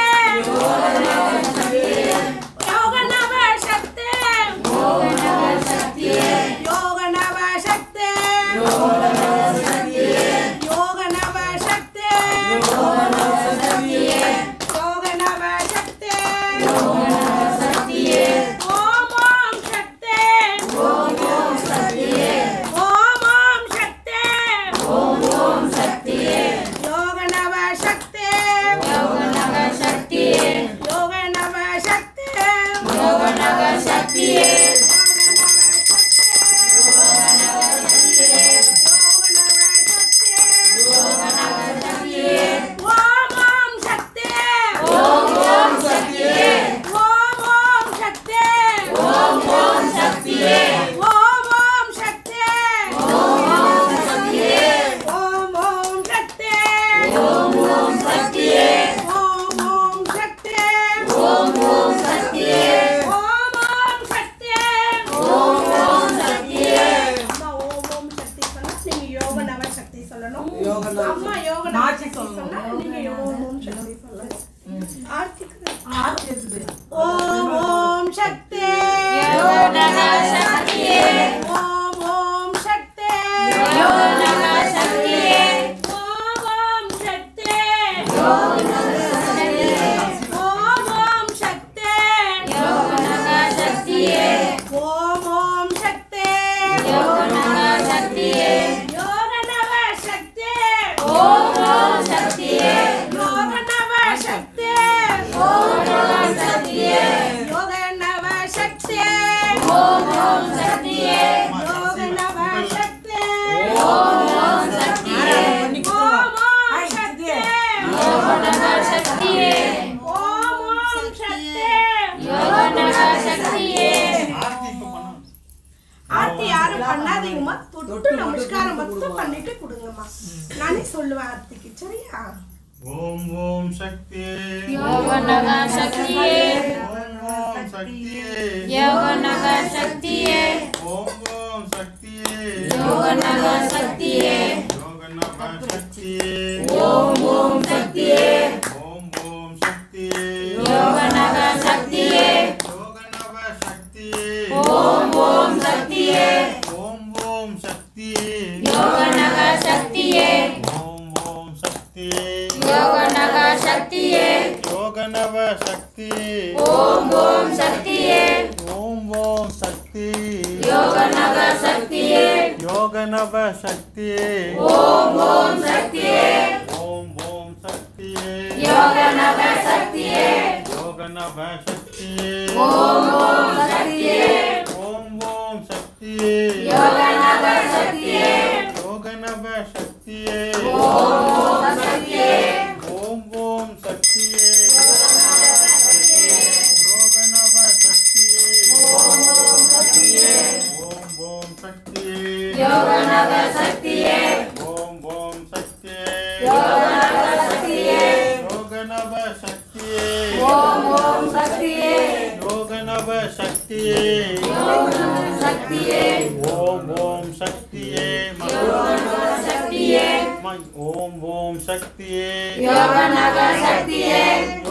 யோக நவ சக்தி யோக நவ சக்தியே யோக நவ சக்தி யோக நவ சக்தியே யோக நவ சக்தி யோக நவ சக்தியே யோக நவ சக்தி யோக நவ சக்தியே ஓம் ஓம் சக்தி ஓம் ஓம் சக்தியே ஓம் ஓம் சக்தி ஓம் ஓம் சக்தியே யோக நவ சக்தி யோக நவ சக்தியே யோக நவ சக்தி யோக நவ சக்தியே யோக நவ சக்தியே ஓம் ஓம் சக்தி ஓம் ஓம் சக்தியே ஓம் ஓம் சக்தி ஓம் ஓம் சக்தியே ஓம் ஓம் சக்தி ஓம் ஓம் சக்தியே ஓம் ஓம் சக்தி ஓம் ஓம் சக்தியே ஓம் ஓம் சக்தி ஓம் ஓம் சக்தியே ஓம் ஓம் சக்தி ஓம் ஓம் சக்தியே அம்மா ஓம் ஓம் சக்தி சொன்னா நீங்க யோக நவ சக்தி சொல்லணும் யோக நவ அம்மா யோக நவ மாற்றி சக்தி சொல்லணும். சொன்னா நீங்க ஓம் ஓம் சக்தி சொல்லணும் ஆர்த்திக்கு ஆர்த்தி இருக்குது ஓம் ஓம் சக்தி யோக நவ சக்தியே ஓம் ஓம் சக்தி யோக நவ சக்தியே ஓம் ஓம் சக்தி யோக நவ சக்தியே ஓம் ஓம் சக்தி யோக நவ சக்தியே ஓம் ஓம் சக்தி யோக நவ சக்தியே யோக நவ சக்தி ஓம் ஓம் சக்தியே யோக நவ சக்தி ஓம் ஓம் சக்தியே யோக நவ சக்தி ஓம் ஓம் சக்தியே யோக நவ சக்தி ஓம் ஓம் சக்தியே ஓம் ஓம் சக்தி யோக நவ சக்தியே ஓம் ஓம் சக்தி யோக நவ சக்தியே ஆர்த்தி இப்ப பண்ணணும் ஆர்த்தி யாரும் பண்ணாதீங்கம்மா தொட்டு நமஸ்காரம் மட்டும் பண்ணிட்டு கொடுங்கம்மா நானே சொல்லுவேன் ஆர்த்திக்கு சரியா ஓம் ஓம் சக்தியே யோக நக சக்தியே ஓம் ஓம் சக்தியே யோக நக சக்தியே ஓம் ஓம் சக்தியே யோக நக சக்தியே யோக நவ சக்தியே ஓம் ஓம் சக்தியே ஓம் ஓம் சக்தியே யோக நக சக்தியே யோக நவ சக்தியே ஓம் ஓம் சக்தியே ஓம் ஓம் சக்தியே யோக நக சக்தியே ஓம் ஓம் சக்தியே யோக நக சக்தியே யோக நவ சக்தியே ஓம் ஓம் சக்தியே ஓம் ஓம் சக்தி யோக நக சக்தியே யோக நவ சக்தியே ஓம் ஓம் சக்தியே ஓம் ஓம் சக்தியே யோக நக சக்தியே யோக நவ சக்தியே ஓம் ஓம் சக்தியே ஓம் ஓம் சக்தியே யோக நக சக்தியே யோக நவ சக்தியே ஓம் ஓம் சக்தியே ஓம் ஓம் சக்தியே யோக நவ சக்தியே ஓம் ஓம் சக்தியே ஓம் ஓம் சக்தியே யோக நக சக்தியே ஓம் ஓம் சக்தியே யோக நக சக்தியே யோக நவ சக்தியே ஓம் ஓம் சக்தியே யோக நவ சக்தியே யோக நக சக்தியே ஓம் ஓம் சக்தியே யோக நக சக்தியே ஓம் ஓம் சக்தியே யோக நக சக்தியே யோக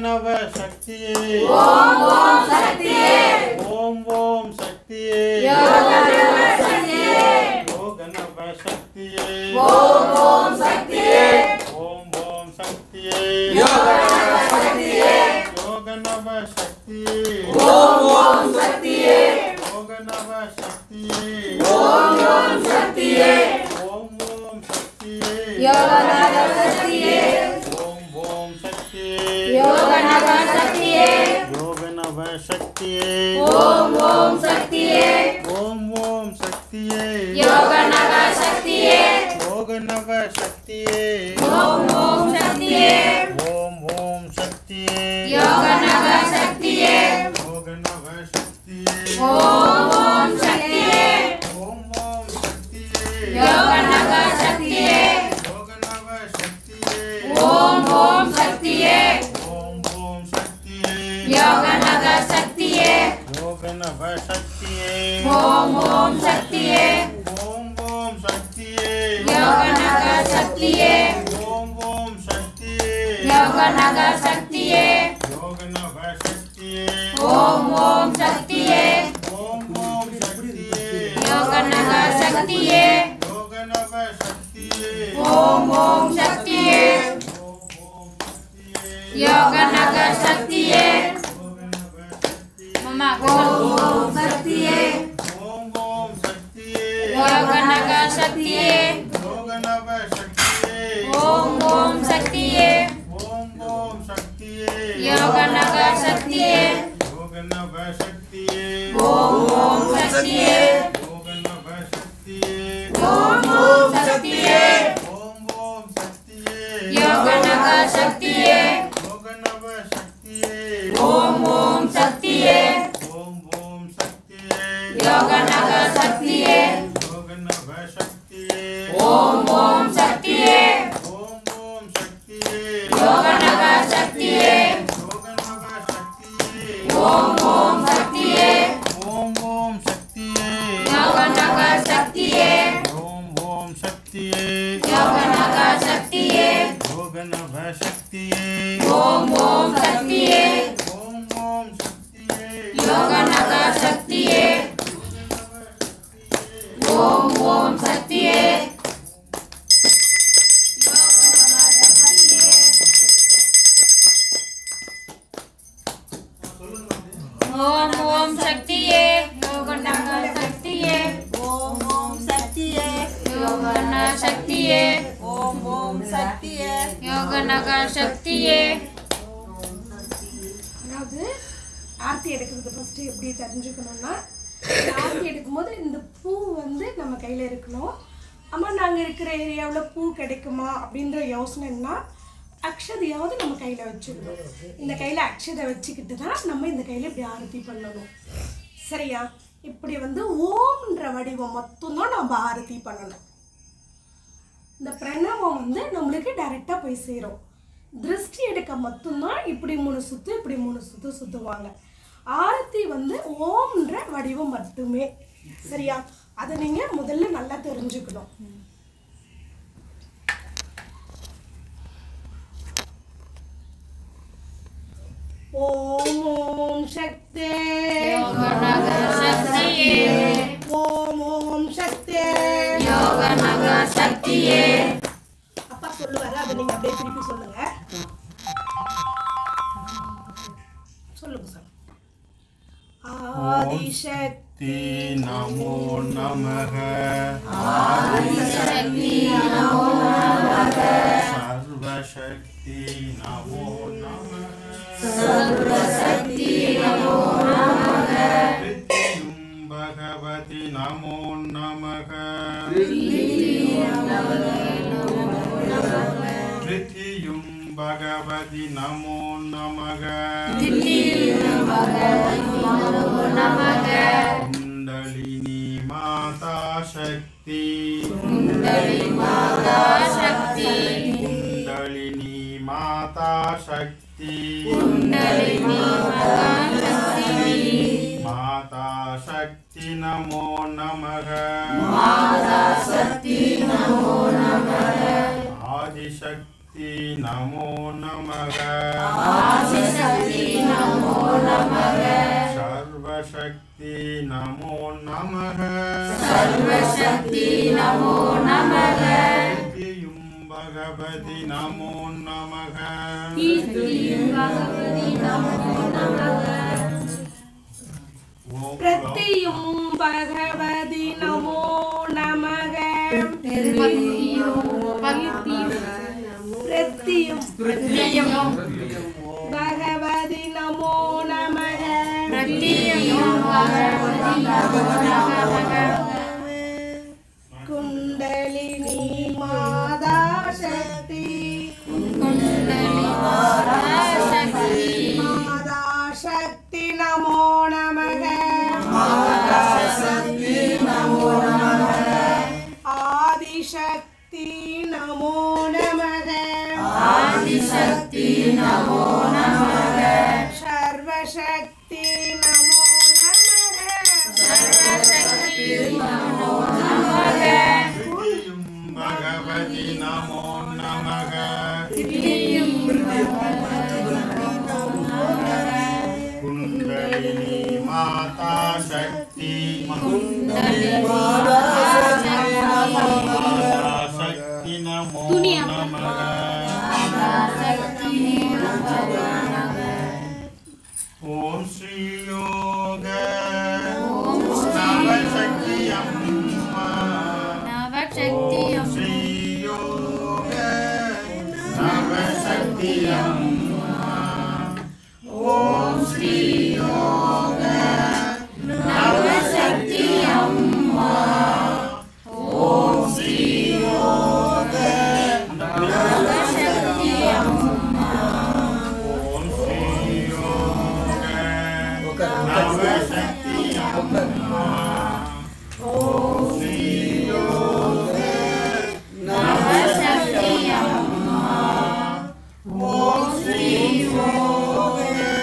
நவ சக்தியே ஓம் ஓம் சக்தியே ஓம் ஓம் சக்தியே யோக நவ சக்தியே யோக நவ சக்தியே ஓம் ஓம் சக்தியே ஓம் ஓம் சக்தியே யோக நவ சக்தியே யோக நவ சக்தியே ஓம் ஓம் சக்தியே யோக நவ சக்தியே ஓம் ஓம் சக்தியே ஓம் ஓம் சக்தியே யோக நவ சக்தியே ஓம் ஓம் சக்தியே யோக நவ சக்தியே யோக நவ சக்தியே ஓம் ஓம் சக்தியே ஓம் ஓம் சக்தியே யோக நவ சக்தியே யோக நவ சக்தியே ஓம் ஓம் சக்தியே ஓம் ஓம் சக்தியே யோக நவ சக்தியே யோக நவ சக்தியே ஓம் ஓம் சக்தியே ஓம் ஓம் சக்தியே யோக நவ சக்தியே யோக நவ சக்தியே ஓம் ஓம் சக்தியே ஓம் ஓம் சக்தியே யோக நவ சக்தியே யோக நவ சக்தியே ஓம் ஓம் சக்தியே ஓம் ஓம் சக்தியே யோக நவ சக்தியே ஓம் ஓம் சக்தியே யோக நவ சக்தியே யோக நவ சக்தியே ஓம் ஓம் சக்தியே ஓம் ஓம் சக்தியே யோக நவ சக்தியே யோக நவ சக்தியே ஓம் ஓம் சக்தியே ஓம் ஓம் சக்தியே யோக நவ சக்தியே யோக நவ சக்தியே மம்மா ஓம் ஓம் சக்தியே ஓம் ஓம் சக்தியே யோக நவ சக்தியே யோக நவ சக்தியே ஓம் ஓம் சக்தியே ஓம் ஓம் சக்தியே யோக நவ சக்தியே யோக நவ சக்தியே ஓம் ஓம் சக்தியே யோக நவ சக்தியே ஓம் ஓம் சக்தியே ஓம் ஓம் சக்தியே யோக நவ சக்தியே யோக நவ சக்தியே ஓம் ஓம் சக்தியே ஓம் ஓம் சக்தியே யோக நவ சக்தியே யோக நவ சக்தியே ஓம் ஓம் சக்தியே ஓம் ஓம் சக்தியே யோக நவ சக்தியே யோக நவ சக்தியே ஓம் ஓம் சக்தியே ஓம் ஓம் சக்தியே யோக நவ சக்தியே ஓம் ஓம் சக்தியே யோக நவ சக்தியே யோக நவ சக்தியே ஓம் ஓம் சக்தியே ஓம் ஓம் சக்தியே யோக நவ சக்தியே ஓம் ஓம் சக்தியே ஓம் ஓம் சக்தியே யோக நவ சக்தியே ஓம் ஓம் சக்தியே யோக நவ சக்தியே ஓம் ஓம் சக்தியே யோக நவ சக்தியே அதாவது ஆர்த்தி எடுக்கிறது ஃபஸ்ட்டு எப்படி தெரிஞ்சுக்கணும்னா இந்த ஆர்த்தி எடுக்கும்போது இந்த பூ வந்து நம்ம கையில் இருக்கணும் அம்மா நாங்கள் இருக்கிற ஏரியாவில் பூ கிடைக்குமா அப்படின்ற யோசனைன்னா அக்ஷதையாவது நம்ம கையில் வச்சுக்கணும் இந்த கையில் அக்ஷதை வச்சுக்கிட்டு தான் நம்ம இந்த கையில் இப்படி ஆரத்தி பண்ணணும் சரியா இப்படி வந்து ஓம்ன்ற வடிவம் மட்டும்தான் நம்ம ஆரத்தி பண்ணணும் இந்த பிரணவம் வந்து நம்மளுக்கு டைரெக்டாக போய் சேரும் திருஷ்டி எடுக்க மட்டும்தான் இப்படி மூணு சுத்து இப்படி மூணு சுத்து சுத்துவாங்க ஆரத்தி வந்து ஓம்ன்ற வடிவம் மட்டுமே சரியா அதை நீங்க முதல்ல நல்லா தெரிஞ்சுக்கணும் ஓம் ஓம் சக்தே யோக நவ சக்தியே ஓம் ஓம் சக்தே யோக நவ சக்தியே அப்பா சொல்லுவாரு அதை நீங்க அப்படியே திருப்பி சொல்லுங்க சொல்லுங்க சார் ஆதிசக்தி தி நமோ நமக சக்தி நமோ சர்வசக்தி நமோ நமக சக்தி நமோ வித்யும் பகவதி நமோ நமக பிருத்தியும் பகவதி நமோ நமக நமக குண்டலினி மாதா சக்தி குண்டலி மாதா சக்தி குண்டலினி மாதா சக்தி குண்டலி மாதா சக்தி மாதா சக்தி நமோ நமக மாதா சக்தி நமோ நமக ஆதிசக்தி சக்தி நமோ நமக ஆதிசக்தி நமோ நமக சர்வசக்தி நமோ நமக சர்வசக்தி நமோ நமக கீர்த்தியும் பகவதி நமோ நமக கீர்த்தியும் பகவதி நமோ நமக ஓம் பிரத்தியும் பகவதி நமோ நமக பிரத்தியும் பகவதி நமோ நமக குண்டலினி மாதா சக்தி மாதா சக்தி நமோ நமக ஆதிசக்தி நமோ நமக ஆதிசக்தி நமோ நமக சர்வசக்தி நமோ நமக சர்வசக்தி நமோ நமக கீர்த்தியும் பகவதி நமோ நமக குண்டலினி மாதா சக்தி மாதா சக்தி நமோ நமக ஓம் ஸ்ரீ யோக நவசக்தி அம்மா நவசக்தி ஓம் ஸ்ரீ யோக நவசக்தி அம்மா ஓம் ஸ்ரீ யோக நவசக்தி அம்மா ஓம் ஸ்ரீ யோக நவசக்தி அம்மா ஓம் ஸ்ரீ யோக நவசக்தி அம்மா ஓம் ஸ்ரீ யோக நவசக்தி அம்மா ஓம் ஸ்ரீ யோக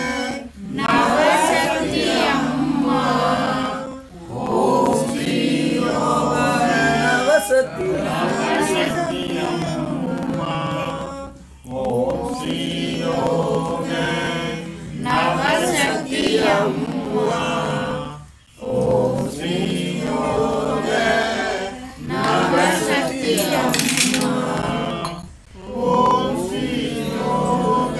நவசக்தி அம்மா ஓம் ஸ்ரீ யோக நவசக்தி நவசக்தி அம்மா ஓம் ஸ்ரீ யோக நவசக்தி அம்மா ஓம் ஸ்ரீ யோக நவசக்தி அம்மா ஓம் ஸ்ரீ யோக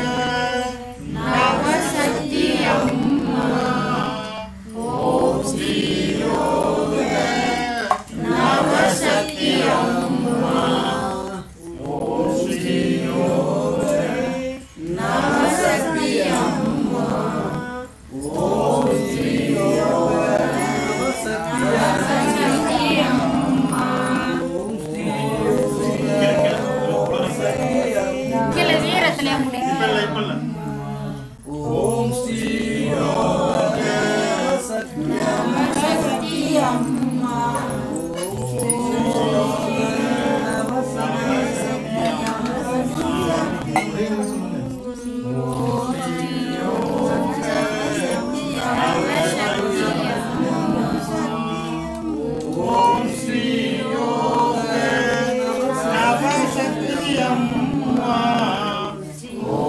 நவசக்தி அம்மா ஓம் ஸ்ரீ யோக நவசக்தி அம்மா ஓம் ஸ்ரீ யோக நவசக்தி அம்மா ஓம் ஸ்ரீ யோக நவசக்தி அம்மா கீழே வீரத்துல முடி இப்பல்ல இப்பல்ல ஓம் ஸ்ரீ யோக நவசக்தி அம்மா ஓம் ஸ்ரீ யோக நவசக்தி அம்மா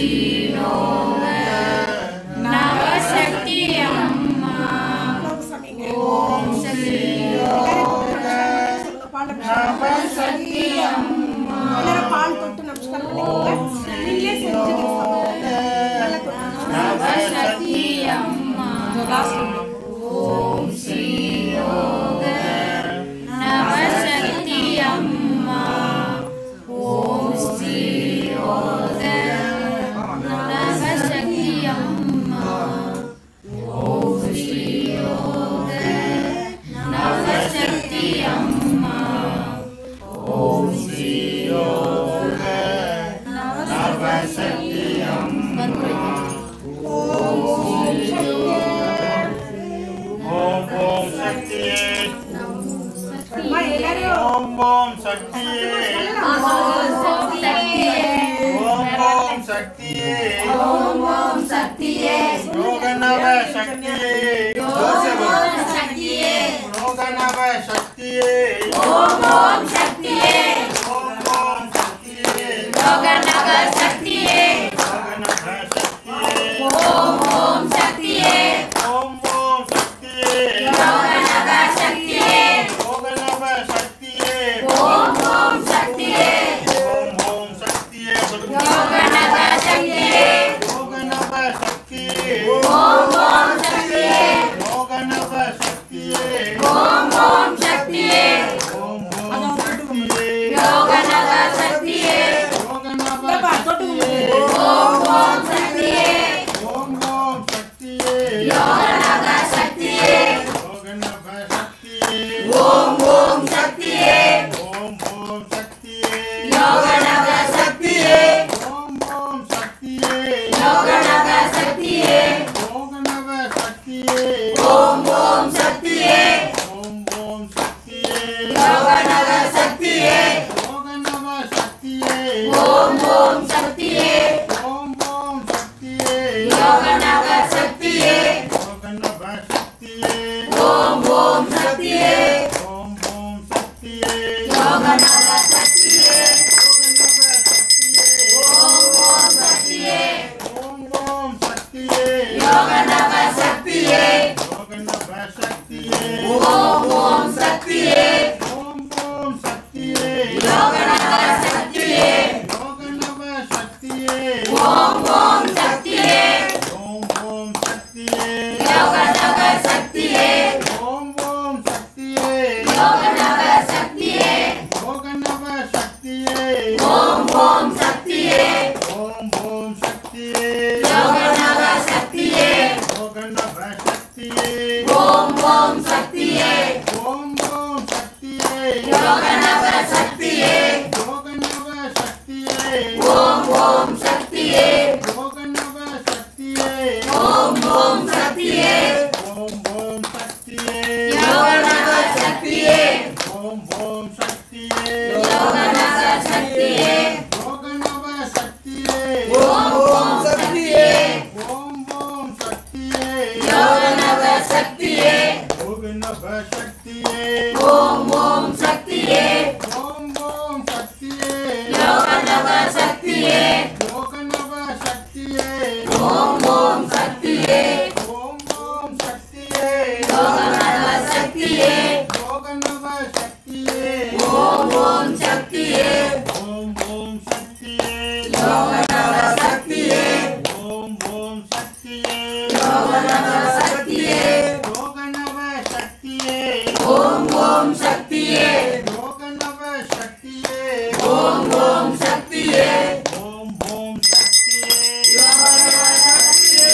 நவசக்தி அம்மா அவ்வளவு சமைங்க. ஓம் சக்தி எல்லாரும் சொல்லுங்க, பால் அபிஷேகம். எல்லாரும் பால் தொட்டு நமஸ்காரம் பண்ணிக்கோங்க. நீங்களே செஞ்சு நீங்க சாப்பிடுங்க. நல்லா தொட்டு. நவசக்தி அம்மா ஓம் ஸ்ரீ யோக நவசக்தி அம்மா ஓம் ஸ்ரீ யோக நவசக்தி அம்மா ஓம் ஸ்ரீ யோக நவசக்தி அம்மா ஓம் ஸ்ரீ யோக நவசக்தி அம்மா ஓம் ஓம் சக்தியே அம்மா, எல்லாரும் ஓம் ஓம் சக்தியே ஓம் சக்தியே ஓம் ஓம் சக்தியே ஓம் ஓம் சக்தியே யோகநவ சக்தியே ஓம் சக்தியே யோகநவ சக்தியே ஓம் ஓம் சக்தியே ஓம் ஓம் சக்தியே யோகநகர் சக்தியே யோகநவ சக்தியே ஓம் ஓம் சக்தியே ஓம் ஓம் சக்தியே யோகநகர் சக்தியே யோகநவ சக்தியே ஓம் ஓம் சக்தியே ஓம் ஓம் சக்தியே சொல்லுங்க யோகநகர் சக்தியே யோகநவ சக்தியே ஓம் ஓம் சக்தியே யோகநவ சக்தியே ஓம் ஓம் சக்தியே ஓம் ஓம் சக்தியே யோகநகர் சக்தியே யோகநவ சக்தியே ஓம் ஓம் சக்தியே ஓம் ஓம் சக்தியே யோகநகர் சக்தியே யோகநவ சக்தியே ஓம் ஓம் சக்தியே ஓம் ஓம் சக்தியே யோகநகர் சக்தியே ஓம் ஓம் சக்தியே யோகநகர் சக்தியே யோகநவ சக்தியே ஓம் ஓம் சக்தியே ஓம் ஓம் சக்தியே யோகநகர் சக்தியே யோகநவ சக்தியே ஓம் ஓம் சக்தியே ஓம் ஓம் சக்தியே யோகநகர் சக்தியே யோகநவ சக்தியே ஓம் ஓம் சக்தியே ஓம் ஓம் சக்தியே யோகநகர் சக்தியே ஓம் ஓம் சக்தியே யோகநகர் சக்தியே யோகநவ சக்தியே ஓம் ஓம் சக்தியே ஓம் ஓம் சக்தியே யோகநகர் சக்தியே யோகநவ சக்தியே ஓம் ஓம் சக்தியே ஓம் ஓம் சக்தியே யோகநகர் சக்தியே ஓம் ஓம் சக்தியே யோகநகர் சக்தியே யோகநவ சக்தியே ஓம் ஓம் சக்தியே ஓம் ஓம் சக்தியே யோகநகர் சக்தியே யோகநவ சக்தியே ஓம் ஓம் சக்தியே ஓம் ஓம் சக்தியே யோகநகர் சக்தியே யோகநவ சக்தியே ஓம் ஓம் சக்தியே யோகநவ சக்தியே ஓம் ஓம் சக்தியே ஓம் ஓம் சக்தியே யோகநகர் சக்தியே ஓம் ஓம் சக்தியே யோகநகர் சக்தியே யோகநவ சக்தியே ஓம் ஓம் சக்தியே ஓம் ஓம் சக்தியே யோகநகர் சக்தியே யோகநவ சக்தியே ஓம் ஓம் சக்தியே ஓம் ஓம் சக்தியே யோகநகர் சக்தியே யோகநவ சக்தியே ஓம் ஓம் சக்தியே ஓம் ஓம் சக்தியே யோகநகர் சக்தியே யோகநவ சக்தியே ஓம் ஓம் சக்தியே ஓம் ஓம் சக்தியே யோகநகர் சக்தியே ஓம் ஓம் சக்தியே யோகநகர் சக்தியே யோகநவ சக்தியே ஓம் ஓம் சக்தியே யோகநவ சக்தியே ஓம் ஓம் சக்தியே ஓம் ஓம் சக்தியே யோகநகர் சக்தியே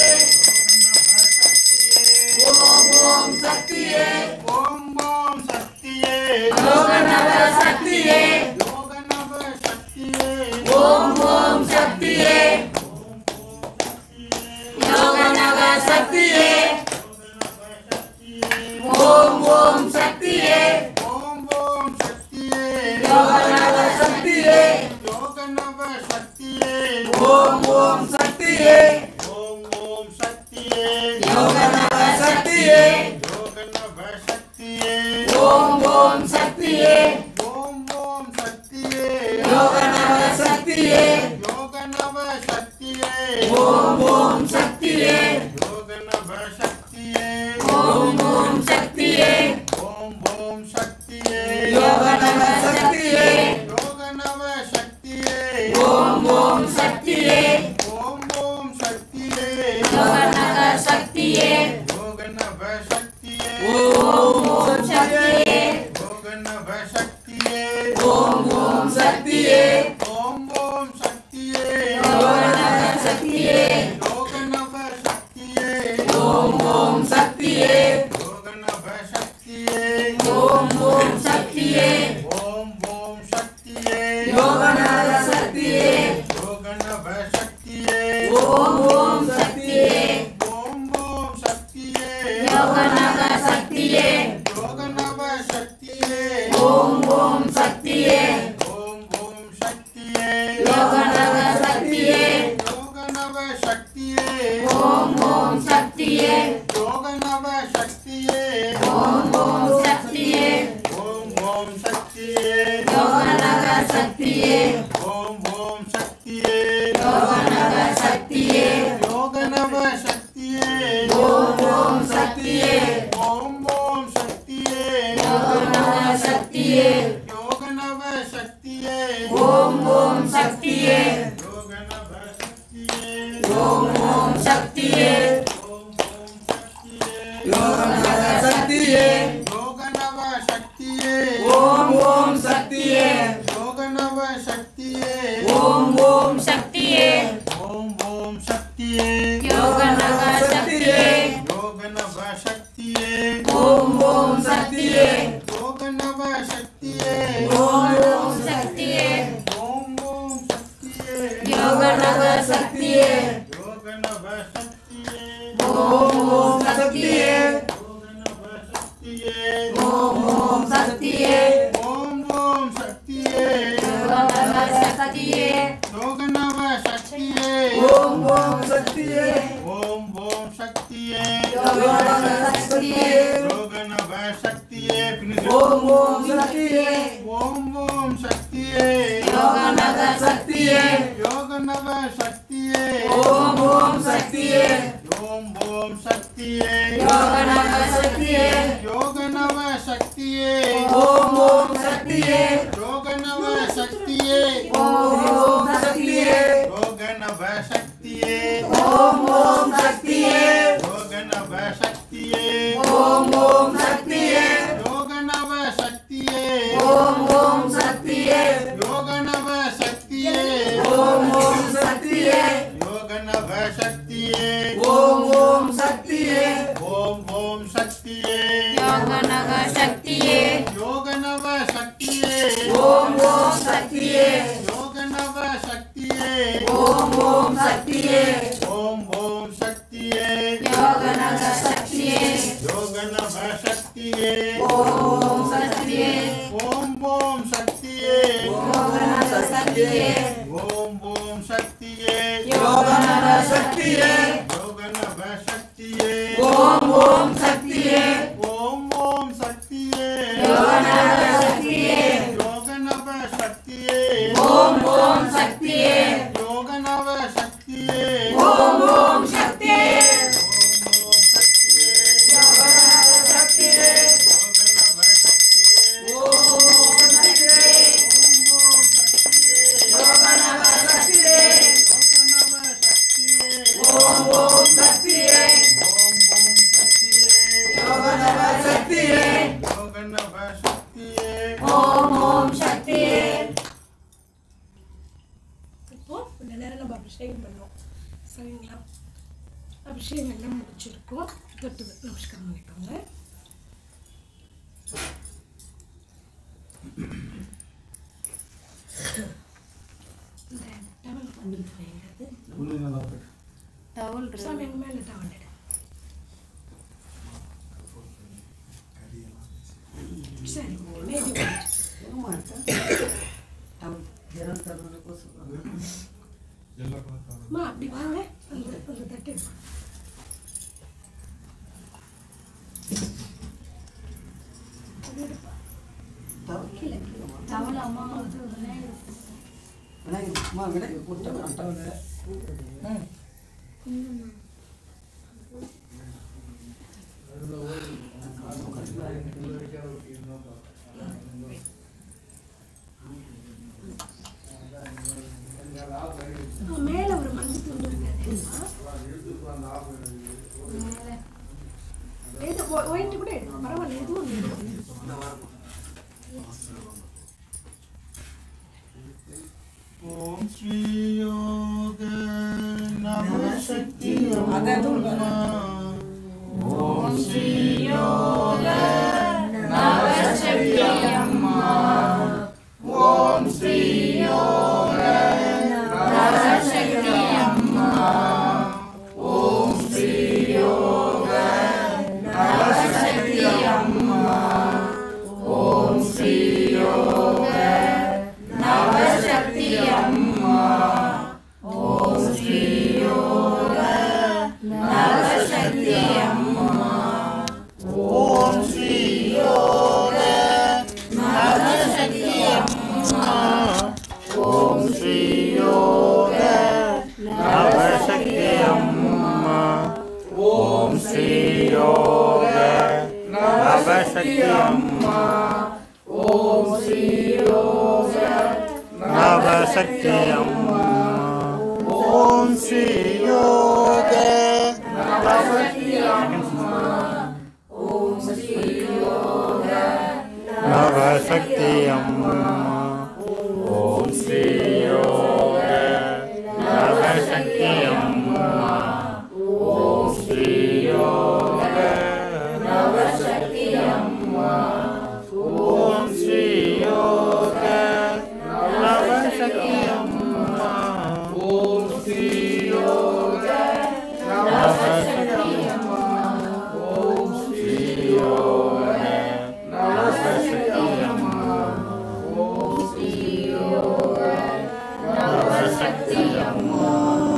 ஓம் ஓம் சக்தியே ஓம் ஓம் சக்தியே யோகநகர் சக்தியே யோகநவ சக்தியே ஓம் ஓம் சக்தியே யோகநகர் சக்தியே ஓம் ஓம் சக்தியே ஓம் ஓம் சக்தியே யோகநகர் சக்தியே யோகநவ சக்தியே ஓம் ஓம் சக்தியே ஓம் ஓம் சக்தியே யோகநகர் சக்தியே யோகநவ சக்தியே ஓம் ஓம் சக்தியே ஓம் ஓம் சக்தியே யோகநகர் சக்தியே யோகநவ சக்தியே ஓம் ஓம் சக்தியே யோக நவ சக்தியே ஓம் ஓம் சக்தியே ஓம் ஓம் சக்தியே யோக நம சக்தியே யோக நவ சக்தியே ஓம் ஓம் சக்தியே ஓம் ஓம் சக்தியே யோக நம சக்தியே யோக நவ சக்தியே ஓம் ஓம் சக்தியே யோக நவ சக்தியே ஓம் ஓம் சக்தியே ஓம் ஓம் சக்தியே யோக நம சக்தியே யோக நவ சக்தியே ஓம் ஓம் சக்தியே யோக நவ சக்தியே ஓம் ஓம் சக்தியே ஓம் ஓம் சக்தியே யோக நம சக்தியே யோக நவ சக்தியே ஓம் ஓம் சக்தியே ஓம் ஓம் சக்தியே யோக நம சக்தியே யோக நவ சக்தியே ஓம் ஓம் சக்தியே ஓம் ஓம் சக்தியே யோக நம சக்தியே யோக நவ சக்தியே ஓம் ஓம் சக்தியே யோக நவ சக்தியே ஓம் ஓம் சக்தியே ஓம் ஓம் சக்தியே யோக நம சக்தியே ஓம் ஓம் சக்தியே யோக நம சக்தியே யோக நவ சக்தியே ஓம் ஓம் சக்தியே ஓம் ஓம் சக்தியே யோக நம சக்தியே யோக நவ சக்தியே ஓம் ஓம் சக்தியே யோக நவ சக்தியே ஓம் ஓம் சக்தியே ஓம் ஓம் சக்தியே யோக நம சக்தியே யோக நவ சக்தியே ஓம் ஓம் சக்தியே யோக நவ சக்தியே ஓம் ஓம் சக்தியே ஓம் ஓம் சக்தியே யோக நம சக்தியே யோக நவ சக்தியே ஓம் ஓம் சக்தியே யோக நவ சக்தியே ஓம் ஓம் சக்தியே ஓம் ஓம் சக்தியே யோக நம சக்தியே யோக நவ சக்தியே ஓம் ஓம் சக்தியே யோக நவ சக்தியே ஓம் ஓம் சக்தியே ஓம் ஓம் சக்தியே யோக நம சக்தியே யோக நவ சக்தியே ஓம் ஓம் சக்தியே ஓம் ஓம் சக்தியே யோக நம சக்தியே யோக நவ சக்தியே பின்னிட்டு ஓம் ஓம் சக்தியே ஓம் ஓம் சக்தியே யோக நம சக்தியே யோக நவ சக்தியே ஓம் ஓம் சக்தியே ஓம் ஓம் சக்தியே யோக நம சக்தியே யோக நவ சக்தியே ஓம் ஓம் சக்தியே யோக நவ சக்தியே ஓம் ஓம் சக்தியே யோக நவ சக்தியே ஓம் ஓம் சக்தியே யோக நவ சக்தியே ஓம் ஓம் சக்தியே யோக நவ சக்தியே ஓம் ஓம் சக்தியே யோக நவ சக்தியே ஓம் ஓம் சக்தியே யோக நவ சக்தியே ஓம் ஓம் சக்தியே ஓம் ஓம் சக்தியே யோக நம சக்தியே யோக நவ சக்தியே ஓம் ஓம் சக்தியே யோக நவ சக்தியே ஓம் ஓம் சக்தியே ஓம் ஓம் சக்தியே யோக நம சக்தியே யோக நவ சக்தியே ஓம் சக்தியே ஓம் ஓம் சக்தியே யோக நம சக்தியே ஓம் ஓம் சக்தியே யோக நம சக்தியே யோக நவ சக்தியே ஓம் ஓம் சக்தியே ஓம் ஓம் சக்தியே யோக நம சக்தியே யோக நவ சக்தியே ஓம் ஓம் சக்தியே யோக நவ சக்தியே ஓம் ஓம் சக்தியே ஓம் ஓம் சக்தியே யோக நம சக்தியே யோக நவ சக்தியே ஓம் ஓம் சக்தியே ஓம் ஓம் சக்தியே யோக நம சக்தியே யோக நவ சக்தியே ஓம் ஓம் சக்தியே யோக நவ சக்தியே ஓம் ஓம் சக்தியே இப்போ இந்த நேரம் நம்ம அபிஷேகம் பண்ணோம் சரிங்களா அபிஷேகம் எல்லாம் முடிச்சிருக்கோம் தொட்டு நமஸ்காரம் பண்ணிக்கோங்க இந்த டவல் பண்ணிட்டு வைங்கிறது டவுல் சாமி எங்க மேல டவல் எடு சரி நேதி வச்சு. அம்மா அப்படி வாங்க அந்த அந்த தட்டு எடுப்பா. அது எடுப்பா. கீழே, கீழே. டவுல் அம்மா அது விநாயகர் விநாயகர் அம்மா விநாயகர் போட்டு மேல ஒரு மஞ்சள் துண்டு இருக்கு எது ஒயிட் கூட எடு பரவாயில்ல எதுவும் இல்லை. ஓம் ஸ்ரீ யோக நம சக்தி ஓம் ஸ்ரீ யோக நம சக்தி அம்மா ஓம் ஸ்ரீ யோக நம சக்தி அம்மா ஓம் ஸ்ரீ யோக நம சக்தி அம்மா ஓம் ஸ்ரீ யோக நம சக்தி அம்மா ஓம் ஸ்ரீ யோக நம சக்தி அம்மா ஓம் ஸ்ரீ யோக நம சக்தி அம்மா ஓம் ஸ்ரீ யோக நம சக்தி அம்மா ஓம் ஸ்ரீ யோக நம சக்தி அம்மா ஓம் ஸ்ரீ யோக நவசக்தி அம்மா ஓம் ஸ்ரீ யோக நவசக்தி அம்மா ஓம் ஸ்ரீ யோக நவசக்தி அம்மா ஓம் ஸ்ரீ யோக நவசக்தி அம்மா ஓம் ஸ்ரீ யோக நவசக்தி அம்மா ஓம் ஸ்ரீ யோக நவசக்தி அம்மா ஓம் ஸ்ரீ யோக நவசக்தி அம்மா ஓம் ஸ்ரீ யோக நவசக்தி அம்மா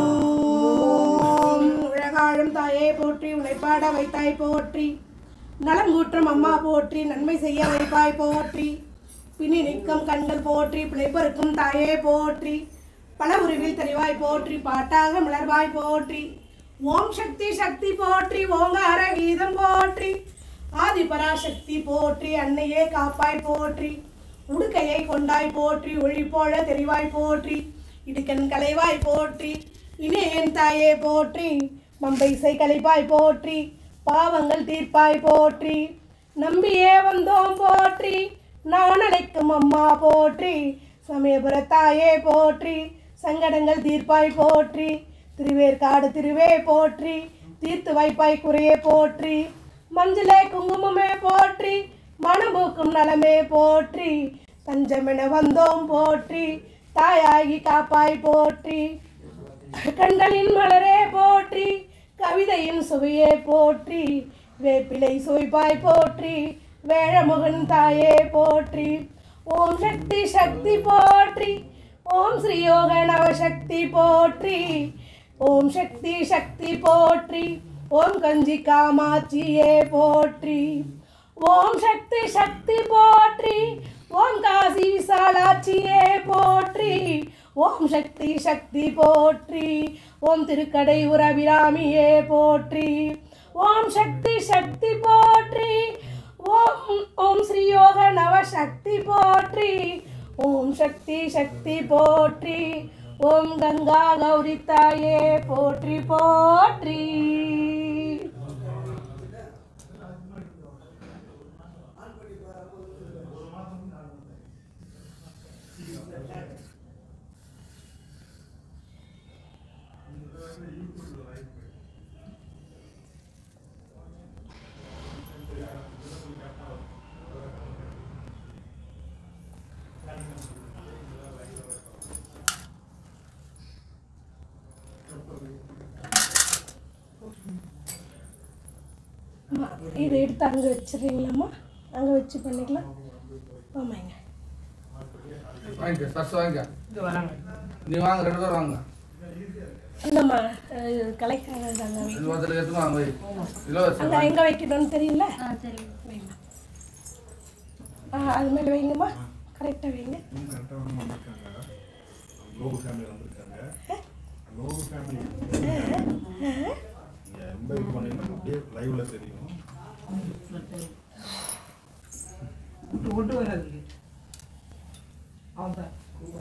ஓம் உலகாழும் தாயே போற்றி உழைப்பாட வைத்தாய் போற்றி நலங்கூற்றும் அம்மா போற்றி நன்மை செய்ய வைப்பாய் போற்றி பிணி நிற்கும் கண்கள் போற்றி பிழைப்பருக்கும் தாயே போற்றி பல உருவில் தெளிவாய் போற்றி பாட்டாக மலர்வாய் போற்றி ஓம் சக்தி சக்தி போற்றி ஓங்கார கீதம் போற்றி ஆதி பராசக்தி போற்றி அன்னையே காப்பாய் போற்றி உடுக்கையை கொண்டாய் போற்றி ஒளி போல தெரிவாய் போற்றி இடுக்கன் கலைவாய் போற்றி இணையன் தாயே போற்றி மம்பை இசை கலைப்பாய் போற்றி பாவங்கள் தீர்ப்பாய் போற்றி நம்பியே வந்தோம் போற்றி நான் அழைக்கும் அம்மா போற்றி சமயபுர தாயே போற்றி சங்கடங்கள் தீர்ப்பாய் போற்றி திருவேற்காடு திருவே போற்றி தீர்த்து வைப்பாய் குறையே போற்றி மஞ்சளே குங்குமமே போற்றி மணம்பூக்கும் நலமே போற்றி தஞ்சமென வந்தோம் போற்றி தாயாகி காப்பாய் போற்றி கண்களின் மலரே போற்றி கவிதையின் சுவையே போற்றி வேப்பிலை சுவைப்பாய் போற்றி வேழமுகன் தாயே போற்றி ஓம் சக்தி சக்தி போற்றி ஓம் ஸ்ரீ யோக நவசக்தி போற்றி ஓம் சக்தி சக்தி போற்றி ஓம் கஞ்சி காமாட்சியே போற்றி ஓம் சக்தி சக்தி போற்றி ஓம் காசி விசாலாட்சியே போற்றி ஓம் சக்தி சக்தி போற்றி ஓம் திருக்கடை உரபிராமியே போற்றி ஓம் சக்தி சக்தி போற்றி ஓம் ஓம் ஸ்ரீ யோக நவசக்தி போற்றி ஓம் சக்தி சக்தி போற்றி ஓம் கங்கா கௌரி தாயே போற்றி போற்றி அம்மா, இதை எடுத்து அங்கே வச்சிடுறீங்களாம்மா அங்கே வச்சு பண்ணிக்கலாம் ஆமாங்க வாங்கிக்க சர்ஸ் வாங்கிக்க இது வராங்க நீ வாங்க ரெண்டு பேரும் வாங்க இந்தம்மா கலைக்காக அங்கே வை ரெண்டு வாரத்தில் எடுத்து வாங்க வை இலவசம் அங்கே எங்கே வைக்கணும்னு தெரியல ஆ சரி வைங்க ஆ அது மேலே வைங்கம்மா கரெக்டாக வைங்க கரெக்டாக வந்து வந்திருக்காங்க லோகு ஃபேமிலி வந்திருக்காங்க அவ்வளோ ஃபேமிலி நீங்கள் ரொம்ப இது பண்ணீங்கன்னா அப்படியே லைவ்ல தெரியும் விட்டு விட்டு வராது அவ்வளோதான்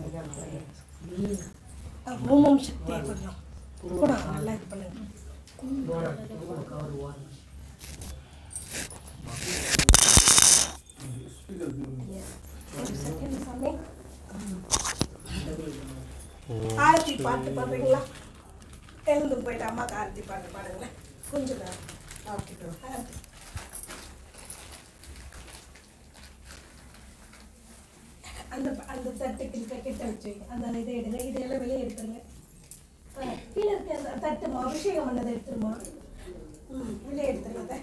ஓமம் சக்தியை கொஞ்சம் கூட நல்லா இது பண்ணுங்க ஒரு second சாமி. ஆரத்தி பாட்டு பாடுறீங்களா எழுந்து போயிட்டு அம்மாக்கு ஆரத்தி பாட்டு பாடுங்களேன் கொஞ்சம் நேரம் ஓகே ஆரத்தி அந்த அந்த தட்டு கிட்ட கிட்ட வச்சு அந்த இதை எடுங்க இதையெல்லாம் வெளியே எடுத்துருங்க ஆ, கீழே இருக்க அந்த தட்டுமா அபிஷேகம் பண்ணதை எடுத்துருமா ம் வெளியே எடுத்துருங்க அதை.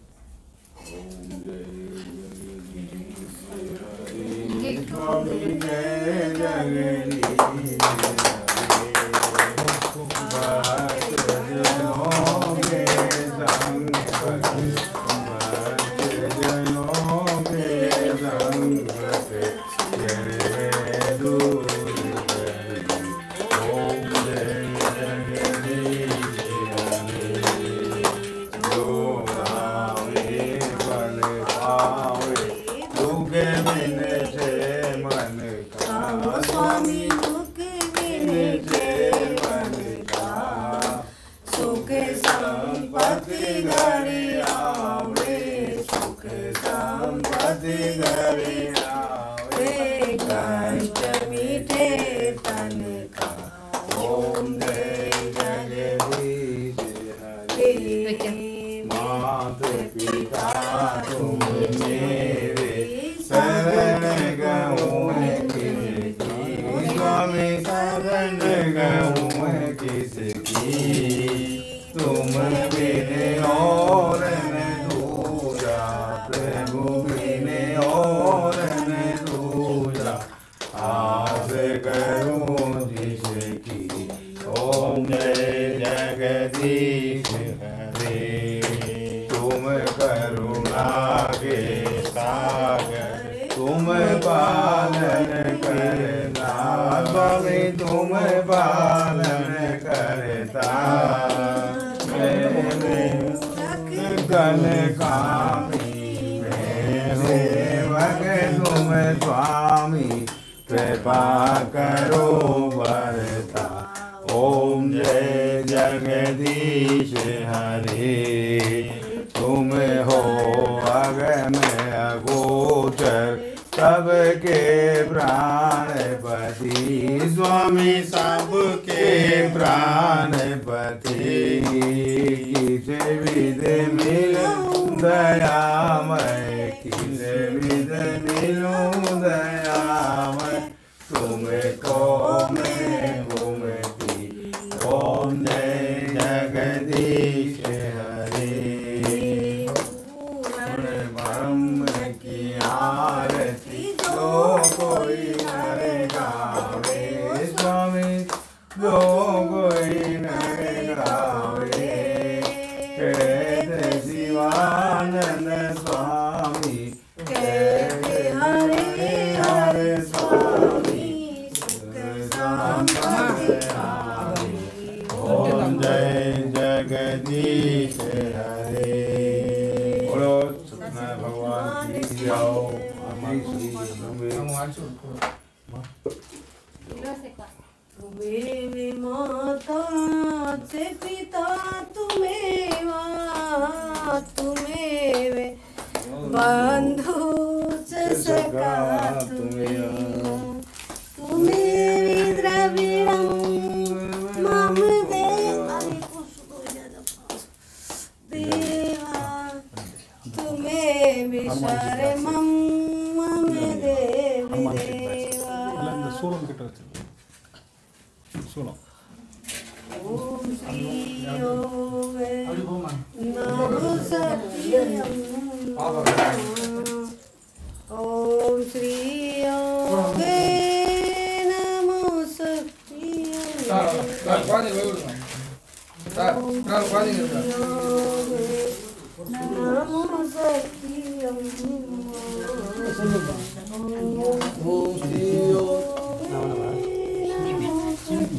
स्वामी मुख विनते मन का सुख संपत्ति घरे आवे सुख संपत्ति घरे आवे कष्ट मीठे तन का ओम जय जगदीश हरे मात पिता तुम मेरे शरण गऊँ किसकी स्वामी शरण गऊँ किसकी तुम बिन और न दूजा प्रभु बिन और न दूजा आस करूं जिसकी ओम जय जगदीश हरे तुम करुणा के सागर तुम पालन करता स्वामी तुम पालन करता मेरे कल कामी मेरे वग तुम स्वामी कृपा करो बरता ओम जय जगदीश हरे तुम हो अगम अगोचर सबके प्राणपति स्वामी सबके प्राणपति किस विध मिल दयामय किस विध मिलूं दयामय तुमको मैं घूमती ओम जय जगदीश हरे ब्रह्म की आरती जो कोई नर गावे स्वामी जो कोई नर गावे कहते शिवानंद स्वामी कहते हरे हरे स्वामी ओम जय जगदीश हरे बोलो सत्यनारायण भगवान की जाओ அவங்க அடிச்சு விட்டுருவோம். तुम्हें माता से पिता तुम्हें माँ तुम्हें वे बंधु से सका तुम्हें तुम्हें द्रविड़म मम देवा देवा तुम्हें विशर मम मम देवी देवा இந்த சூளம் கிட்ட வச்சு சூளம் ओम श्री योगे அப்படி போமா नमो सत्यम ओम श्री योगे नमो सत्यम சார் சார் குழந்தைங்க போய் விடுங்க சார் சார் குழந்தைங்க இருக்கா नमो सत्यम ஓம் ஸ்ரீ யோ नमो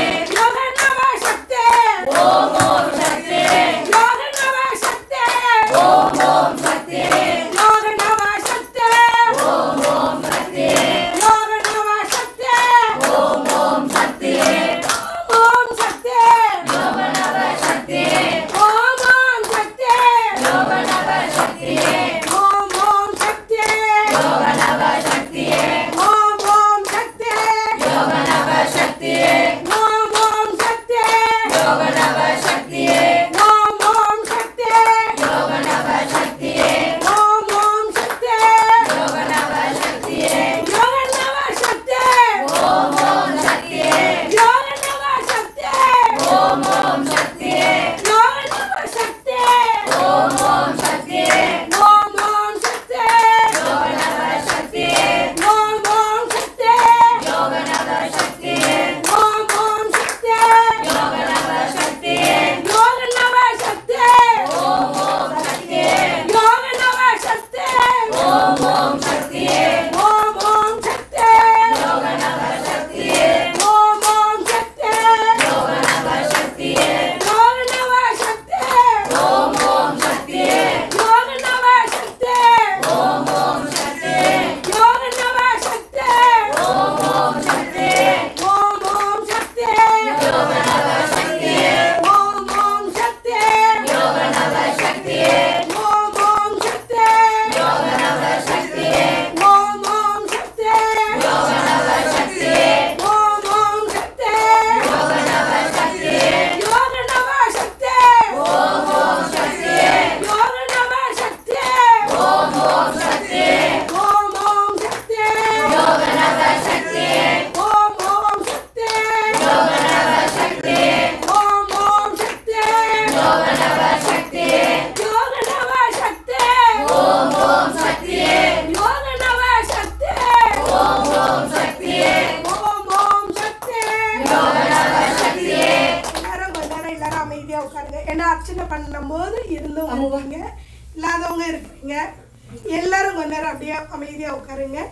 உட்காருங்க ஏன்னா அர்ச்சனை பண்ணும்போது இருந்தவங்க இருப்பீங்க இல்லாதவங்க இருப்பீங்க எல்லாரும் கொஞ்ச நேரம் அப்படியே அமைதியா உட்காருங்க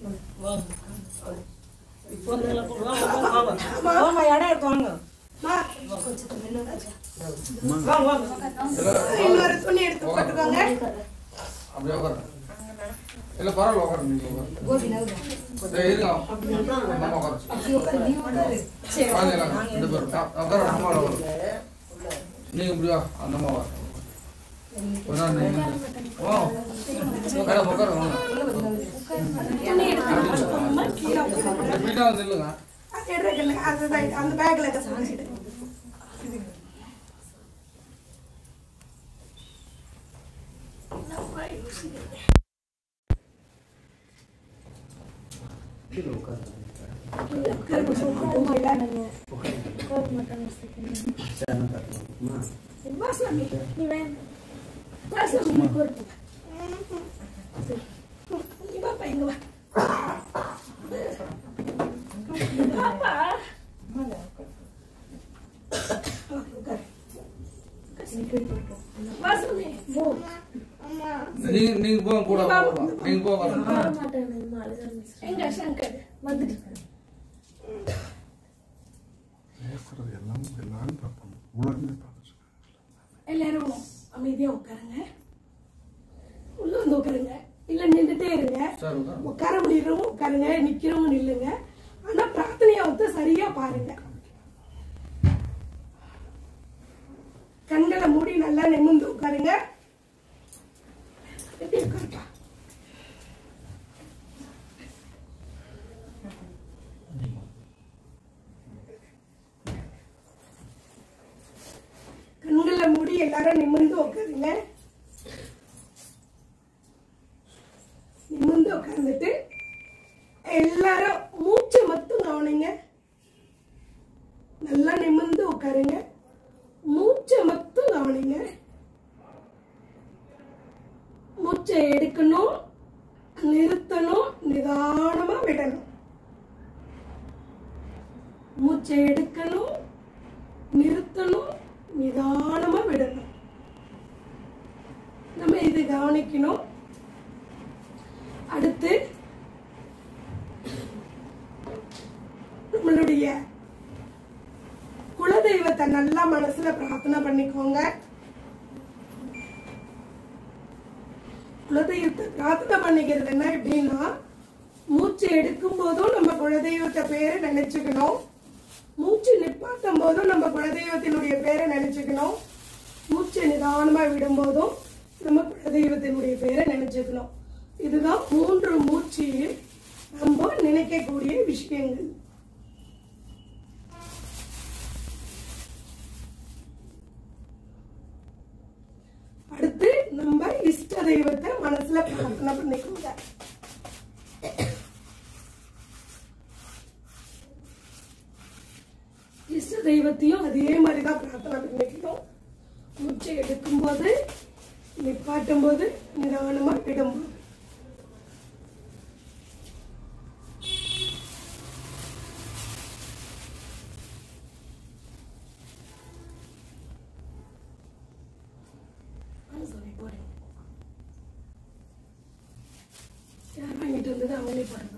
ஆமா இடம் இருக்குவாங்க அம்மா, வாங்க வாங்க இன்னொரு துணி எடுத்து போட்டுக்கோங்க அப்படியே உட்காரு இல்ல பரவாயில்ல உட்காரு நீங்க உட்காரு ஏய், இருங்க நம்ம உட்காரு வாங்க எல்லாம் ரெண்டு பேரும் நான் உட்காரு அம்மா உட்காரு நீங்க இப்படியா அந்த அம்மா வா ஒரு நாள் நீங்க ஓ மேடம் உட்காரு வாங்க இப்படிதான் வந்து இல்லைங்க அது எடுக்கல அதுதான் அந்த பேக்ல எடுத்து நீங்க நீங்க போங்க கூட போங்க. நீங்க போங்க எங்க சங்கர் பேசுறது எல்லாம் எல்லாரும் பார்ப்போம் உலகமே பார்த்துட்டு எல்லாரும் அமைதியா உட்காருங்க உள்ள வந்து உட்காருங்க இல்ல நின்றுட்டே இருங்க சார் உட்காரு உட்கார முடியறவங்க உட்காருங்க நிக்கிறவங்க நில்லுங்க ஆனா பிரார்த்தனையை வந்து சரியா பாருங்க கண்களை மூடி நல்லா நிமிர்ந்து உட்காருங்க எப்படி உட்காருப்பா கண்களை மூடி எல்லாரும் நிமிர்ந்து உட்காருங்க நிமிர்ந்து உட்கார்ந்துட்டு எல்லாரும் மூச்சை மட்டும் கவனிங்க நல்லா நிமிர்ந்து உட்காருங்க மூச்சை மட்டும் கவனிங்க மூச்சை எடுக்கணும் நிறுத்தணும் நிதானமா விடணும் மூச்சை எடுக்கணும் நிறுத்தணும் நிதானமா விடணும் நம்ம இது கவனிக்கணும் அடுத்து நம்மளுடைய குலதெய்வத்தை நல்லா மனசுல பிரார்த்தனை பண்ணிக்கோங்க குலதெய்வத்தை பிரார்த்தனை பண்ணிக்கிறது என்ன எப்படின்னா மூச்சு எடுக்கும் போதும் நம்ம குலதெய்வத்தை பேரை நினைச்சுக்கணும் மூச்சு நிப்பாட்டும் போதும் நம்ம குலதெய்வத்தினுடைய பேரை நினைச்சுக்கணும் மூச்சை நிதானமா விடும்போதும் நம்ம குலதெய்வத்தினுடைய பேரை நினைச்சுக்கணும் இதுதான் மூன்று மூச்சில் நம்ம நினைக்கக்கூடிய விஷயங்கள் அடுத்து நம்ம இஷ்ட தெய்வத்தை மனசுல பிரார்த்தனை பண்ணிக்கோங்க இஷ்ட தெய்வத்தையும் அதே மாதிரிதான் பிரார்த்தனை பண்ணிக்கணும் மூச்சை எடுக்கும்போது நிப்பாட்டும் போது நிதானமா விடும்போது சொல்லி போறேன் யார் வாங்கிட்டு வந்தது அவங்களே போடுறது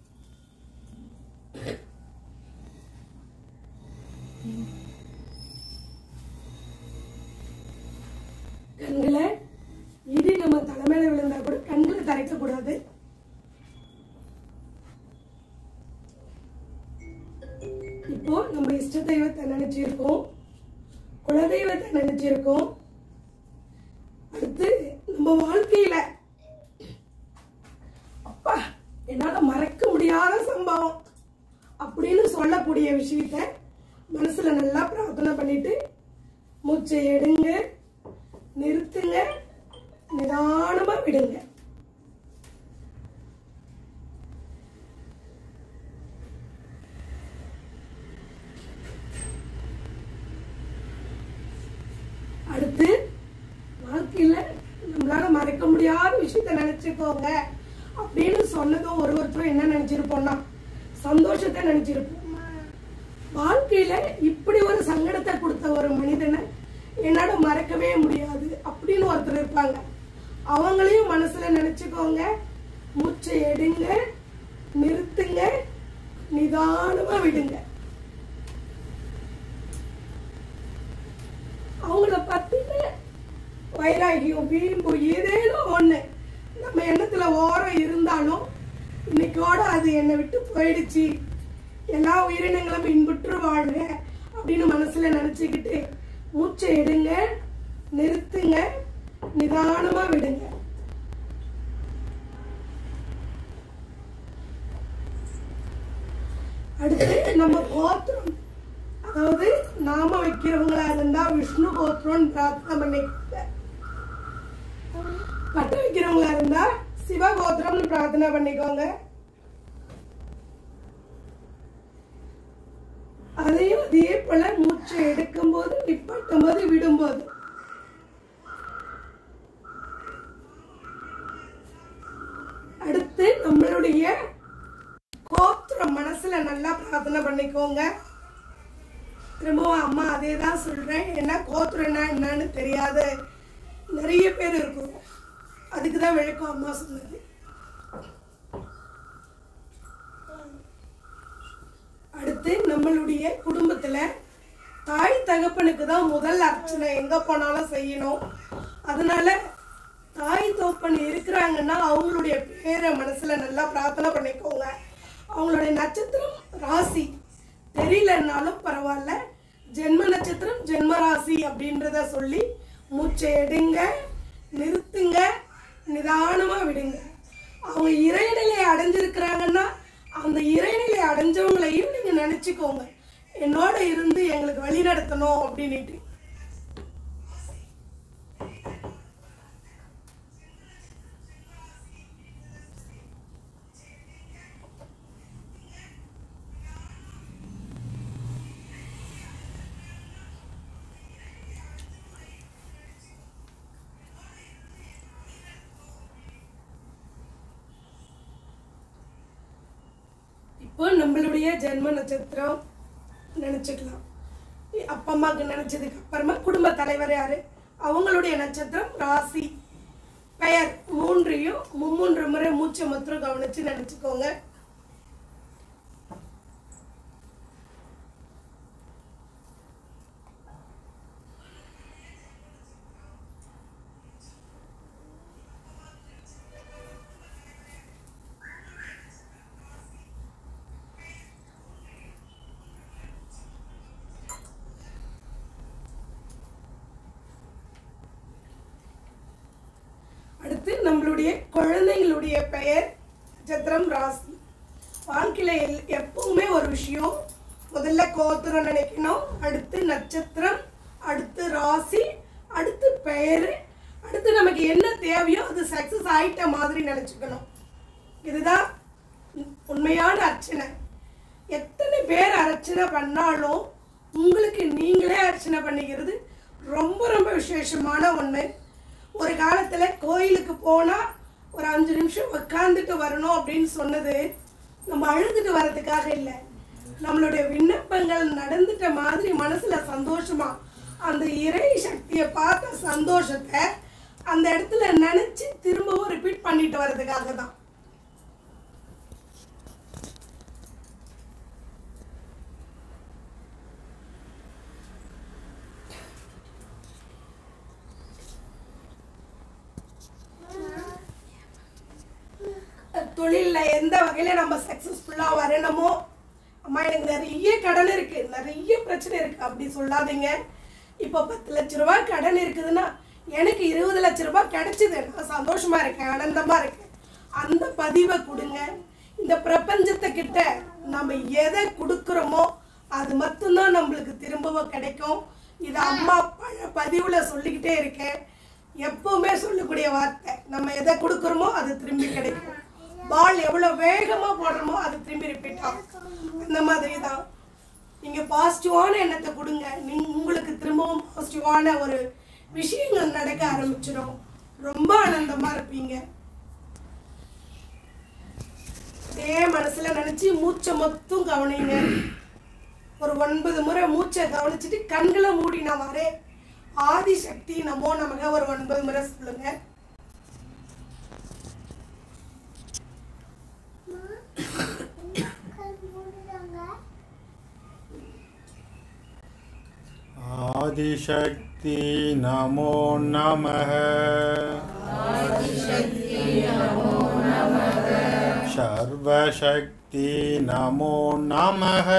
கண்களை இடி நம்ம தலைமையில விழுந்தா கூட கண்களை தரைக்க கூடாது இப்போ நம்ம இஷ்ட தெய்வத்தை நினைச்சிருக்கோம் குலதெய்வத்தை நினைச்சிருக்கோம் அடுத்து நம்ம வாழ்க்கையில அப்பா என்னால மறக்க முடியாத சம்பவம் அப்படின்னு சொல்லக்கூடிய விஷயத்த மனசுல நல்லா பிரார்த்தனை பண்ணிட்டு மூச்சை எடுங்க நிறுத்துங்க நிதானமா விடுங்க அடுத்து வாழ்க்கையில நம்மளால மறக்க முடியாத விஷயத்த நினைச்சுக்கோங்க அப்படின்னு சொன்னதும் ஒரு ஒருத்தரும் என்ன நினைச்சிருப்போம்னா சந்தோஷத்தை நினைச்சிருப்போம் வாழ்க்கையில இப்படி ஒரு சங்கடத்தை கொடுத்த ஒரு மனிதனை என்னால மறக்கவே முடியாது அப்படின்னு ஒருத்தர் இருப்பாங்க அவங்களையும் மனசுல நினைச்சுக்கோங்க மூச்சை எடுங்க நிறுத்துங்க நிதானமா விடுங்க அவங்கள பத்தின வைராகியம் வீம்பு ஏதேனும் ஒண்ணு நம்ம எண்ணத்துல ஓரம் இருந்தாலும் இன்னைக்கோட அது என்னை விட்டு போயிடுச்சு எல்லா உயிரினங்களும் இன்புற்று வாழ்க அப்படின்னு மனசுல நினைச்சுக்கிட்டு மூச்சை எடுங்க நிறுத்துங்க நிதானமா விடுங்க அடுத்து நம்ம கோத்திரம் அதாவது நாம வைக்கிறவங்களா இருந்தா விஷ்ணு கோத்திரம் பிரார்த்தனை பண்ணிக்கோங்க பட்டு வைக்கிறவங்களா இருந்தா சிவகோத்திரம்னு பிரார்த்தனை பண்ணிக்கோங்க அதையும் அதே போல மூச்சை எடுக்கும் போது நிப்பாட்டும் போது விடும்போது அடுத்து நம்மளுடைய கோத்திரம் மனசுல நல்லா பிரார்த்தனை பண்ணிக்கோங்க திரும்பவும் அம்மா அதே தான் சொல்றேன் ஏன்னா கோத்திரம்னா என்னன்னு தெரியாத நிறைய பேர் இருக்கும் அதுக்கு தான் விளக்கம் அம்மா சொன்னது அடுத்து நம்மளுடைய குடும்பத்துல தாய் தகப்பனுக்கு தான் முதல் அர்ச்சனை எங்க போனாலும் செய்யணும் அதனால தாய் தகப்பன் இருக்கிறாங்கன்னா அவங்களுடைய பேரை மனசுல நல்லா பிரார்த்தனை பண்ணிக்கோங்க அவங்களுடைய நட்சத்திரம் ராசி தெரியலன்னாலும் பரவாயில்ல ஜென்ம நட்சத்திரம் ஜென்ம ராசி அப்படின்றத சொல்லி மூச்சை எடுங்க நிறுத்துங்க நிதானமா விடுங்க அவங்க இறைநிலை அடைஞ்சிருக்கிறாங்கன்னா அந்த இறைநிலை அடைஞ்சவங்களையும் நீங்க நினைச்சுக்கோங்க என்னோட இருந்து எங்களுக்கு வழி நடத்தணும் அப்படின்னுட்டு இப்போ நம்மளுடைய ஜென்ம நட்சத்திரம் நினைச்சுக்கலாம் அப்பா அம்மாவுக்கு நினைச்சதுக்கு அப்புறமா குடும்ப தலைவர் யாரு அவங்களுடைய நட்சத்திரம் ராசி பெயர் மூன்றையும் மும்மூன்று முறை மூச்சை மாத்திரம் கவனிச்சு நினைச்சுக்கோங்க அடுத்து நம்மளுடைய குழந்தைங்களுடைய பெயர் நட்சத்திரம் ராசி வாழ்க்கையில எல்- எப்பவுமே ஒரு விஷயம் முதல்ல கோத்திரம் நினைக்கணும் அடுத்து நட்சத்திரம் அடுத்து ராசி அடுத்து பெயர் அடுத்து நமக்கு என்ன தேவையோ அது சக்சஸ் ஆயிட்ட மாதிரி நினைச்சுக்கணும் இதுதான் உ- உண்மையான அர்ச்சனை எத்தனை பேர் அர்ச்சனை பண்ணாலும் உங்களுக்கு நீங்களே அர்ச்சனை பண்ணிக்கிறது ரொம்ப ரொம்ப விசேஷமான ஒன்று ஒரு காலத்தில் கோயிலுக்கு போனால் ஒரு அஞ்சு நிமிஷம் உட்காந்துட்டு வரணும் அப்படின்னு சொன்னது நம்ம அழுதுட்டு வர்றதுக்காக இல்லை நம்மளுடைய விண்ணப்பங்கள் நடந்துட்ட மாதிரி மனசுல சந்தோஷமா அந்த இறை சக்தியை பார்த்த சந்தோஷத்தை அந்த இடத்துல நினைச்சு திரும்பவும் ரிப்பீட் பண்ணிட்டு வர்றதுக்காக தான் தொழிலில் எந்த வகையில் நம்ம சக்ஸஸ்ஃபுல்லாக வரணுமோ அம்மா எனக்கு நிறைய கடன் இருக்கு நிறைய பிரச்சனை இருக்கு அப்படி சொல்லாதீங்க இப்போ பத்து லட்ச ரூபாய் கடன் இருக்குதுன்னா எனக்கு இருபது லட்ச ரூபாய் கிடைச்சது நான் சந்தோஷமா இருக்கேன் ஆனந்தமா இருக்கேன் அந்த பதிவை கொடுங்க இந்த பிரபஞ்சத்தை கிட்ட நம்ம எதை கொடுக்குறோமோ அது மட்டும்தான் நம்மளுக்கு திரும்பவும் கிடைக்கும் இது அம்மா பல பதிவுல சொல்லிக்கிட்டே இருக்கேன் எப்பவுமே சொல்லக்கூடிய வார்த்தை நம்ம எதை கொடுக்குறோமோ அது திரும்பி கிடைக்கும் பால் எவ்வளோ வேகமாக போடுறோமோ அது திரும்பி ரிப்பீட் ஆகும் அந்த மாதிரி தான் நீங்கள் பாசிட்டிவான எண்ணத்தை கொடுங்க நீங்க உங்களுக்கு திரும்பவும் பாசிட்டிவான ஒரு விஷயங்கள் நடக்க ஆரம்பிச்சிடும் ரொம்ப ஆனந்தமாக இருப்பீங்க அதே மனசுல நினைச்சு மூச்சை மொத்தம் கவனிங்க ஒரு ஒன்பது முறை மூச்சை கவனிச்சுட்டு கண்களை மூடி நான் வரேன் ஆதிசக்தி நமோ நமக ஒரு ஒன்பது முறை சொல்லுங்க ஆதிசக்தி நமோ நமः சர்வசக்தி நமோ நமः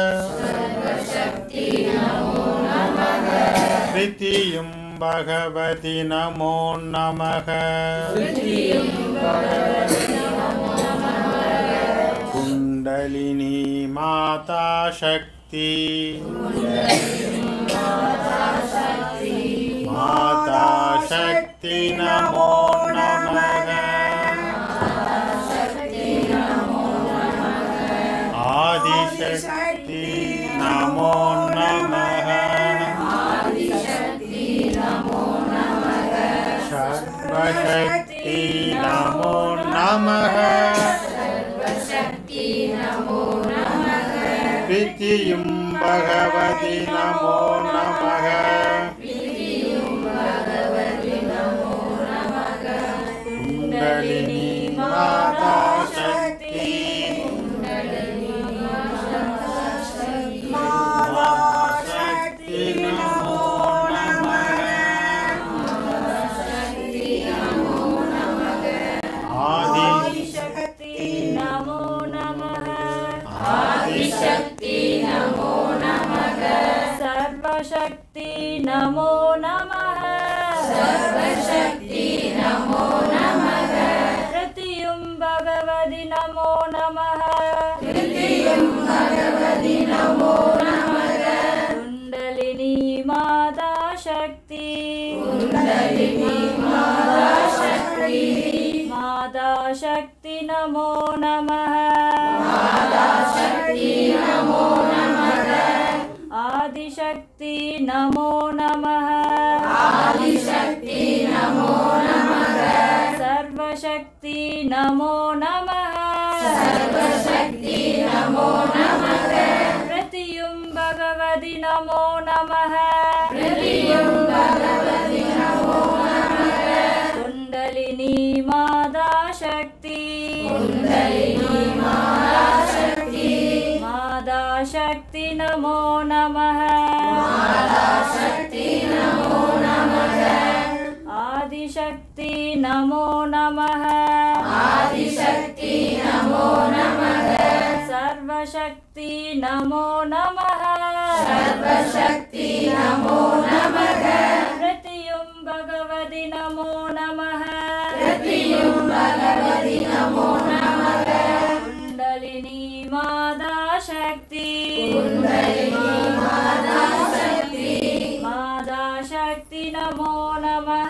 प्रीतियुं भगवति नमो नमः कुण्डलिनी माता शक्ति माता शक्ति नमो नमः आदिशक्ति नमो नमः सर्वशक्ति नमो नमः प्रीतियुं भगवति नमो नमः कुण्डलिनी माता शक्ति माता शक्ति नमो नमः आदिशक्ति नमो नमः आदिशक्ति सर्वशक्ति नमो नमः प्रतियुं भगवति नमो नमः कुण्डलिनी माता शक्ति माता शक्ति नमो नमः आदिशक्ति नमो नमः सर्वशक्ति नमो नमः प्रतियुं भगवति नमो नमः कुण्डलिनी माता शक्ति माता शक्ति नमो नमः आदिशक्ति नमो नमः सर्वशक्ति नमो नमः प्रतियुं भगवति नमो नमः कुण्डलिनी माता शक्ति माता शक्ति नमो नमः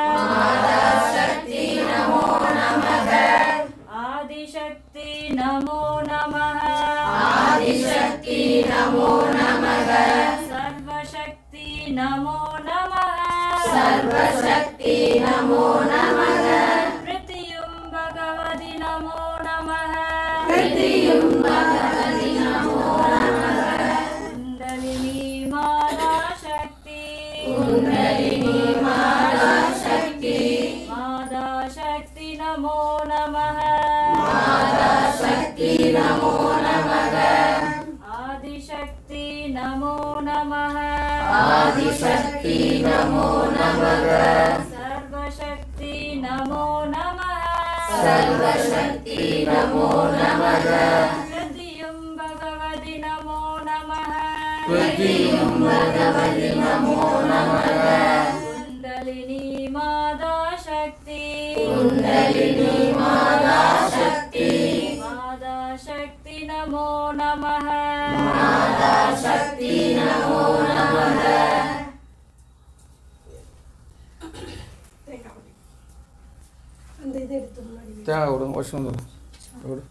आदिशक्ति नमो नमः सर्वशक्ति नमो नमः प्रतियुं भगवति नमो नमः कुण्डलिनी माता शक्ति माता शक्ति नमो नमः आदिशक्ति नमो नमः सर्वशक्ति नमो नमः प्रतियुं भगवति नमो नमः कुण्डलिनी माता शक्ति माता शक्ति नमो नमः அந்த இதை எடுத்து முன்னாடி வை. தேங்காய் விடுங்க வச்சு வந்துடும் விடு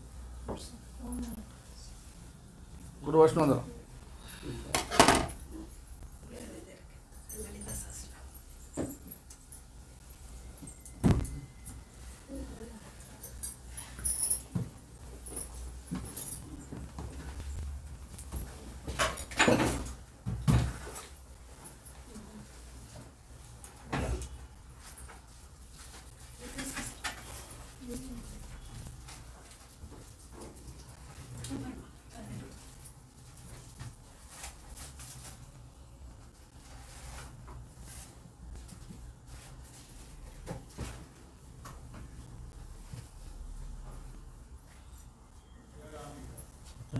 விடு வச்சுட்டு வந்துடும்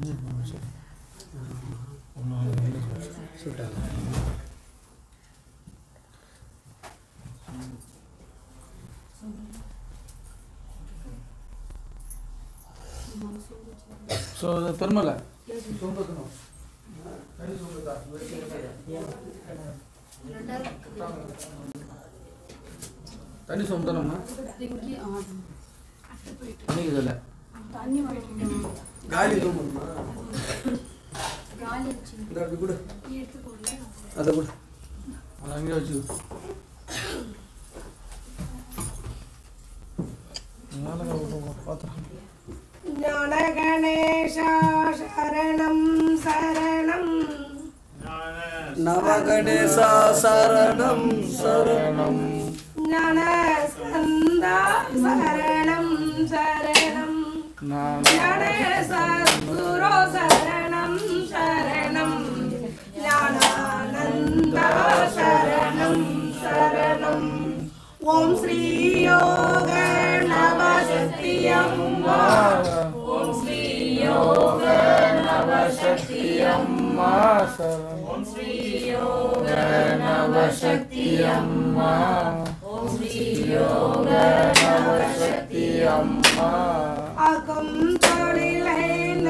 ಸೊ ತರ್ಮಲ್ಲ ಸೋಂಬತ್ತನು ಕಡಿ ಸೋಂಬತ್ತ தண்ணி சொந்தனம்மா பண்ணிக்குதுல்ல காலி தூங்குமா இந்த அப்படி கொடு அதை கொடு அதை அங்கேயே வச்சு பார்த்துறேன் ஞான கணேசா சரணம் சரணம் நவகணேசா சரணம் சரணம் ஞான ஸ்கந்தா சரணம் சரணம் ஞான சத்குரு சரணம் சரணம் ஞானானந்தா சரணம் சரணம் ஓம் ஸ்ரீ யோக நவசக்தி அம்மா ஓம் ஸ்ரீ யோக நவசக்தி அம்மா ஓம் ஸ்ரீ யோக நவசக்தி அம்மா ஓம் ஸ்ரீ யோக நவசக்தி அம்மா அகம் தொழிலை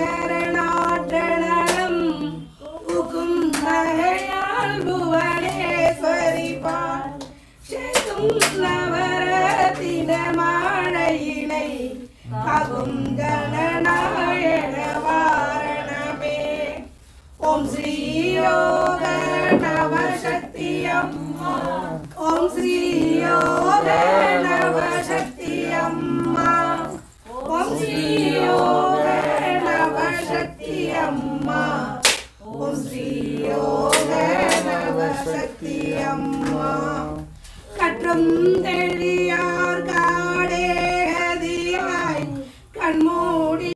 நரணாட்டணம் உகும் நகையால் புவனேஸ்வரி பால் செதும் நவரத்தின மாழையினை அகும் கணநாயக வாரணமே ஓம் ஸ்ரீ யோக நவசக்தி அம்மா ஓம் ஸ்ரீ யோக நவசக்தி அம்மா ஓம் ஸ்ரீ யோக நவசக்தி அம்மா ஓம் ஸ்ரீ யோக நவசக்தி அம்மா கற்றும் தெளியார் காடேகதியாய் கண்மூடி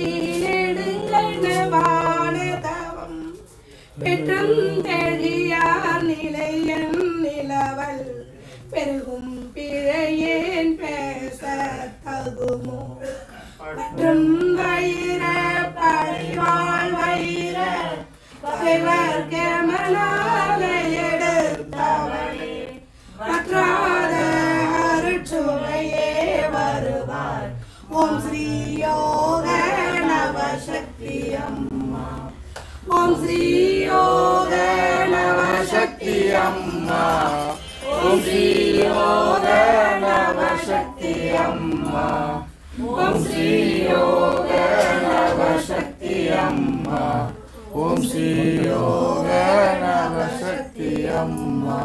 நெடுங்கணவான தவம் பெற்றும் தெளியார் நிலையன் நிலவல் பெருகும் பிழையேன் பேச தகுமோ மற்றும் வயிற பழிவாள் வயிற பகைவர் கேமனாக எடுத்தவளே பற்றாத அருட்சுவையே வருவார் ஓம் ஸ்ரீ யோக நவசக்தி அம்மா ஓம் ஸ்ரீ யோக நவசக்தி அம்மா ஓம் ஸ்ரீ யோக நவசக்தி அம்மா ஓம் ஸ்ரீ யோக நவசக்தி அம்மா ஓம் ஸ்ரீ யோக நவசக்தி அம்மா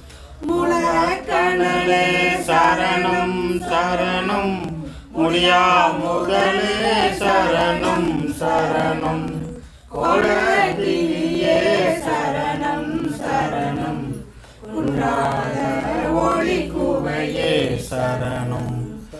முளக்கணலே சரணம் சரணம் முடியா முதலே சரணம் சரணம் கொடகிரியே சரணம் சரணம் குன்றாத ஒளி குவையே சரணம்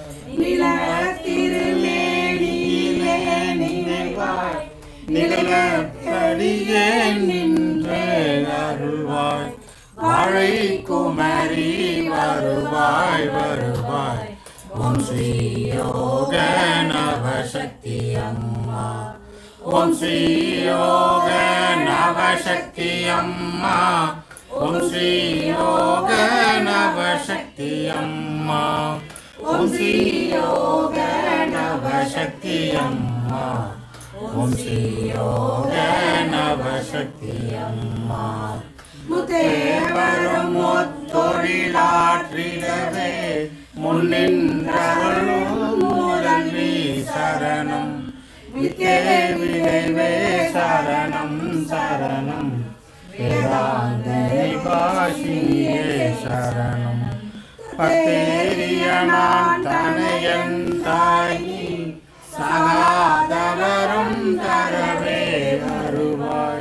நிலத்திருமேனியிலே நினைவாய் நிகழப்படியே நின்றே அருள்வாய் வாழை குமரி வருவாய் வருவாய் ஓம் ஸ்ரீ யோக நவசக்தி அம்மா ஓம் ஸ்ரீ யோக நவசக்தி அம்மா ஓம் ஸ்ரீ யோக நவசக்தி அம்மா ஓம் ஸ்ரீ யோக நவசக்தி அம்மா ஓம் ஸ்ரீ யோக நவசக்தி அம்மா முத்தேவரும் முத்தொழிலாற்றிடவே முன்னின்றருளும் முதல்வி சரணம் வித்தே விளைவே சரணம் சரணம் வேதாந்த பாஷியே சரணம் பத்தேரிய நான் தனையன் தாயி சகாதவரும் தரவே வருவாய்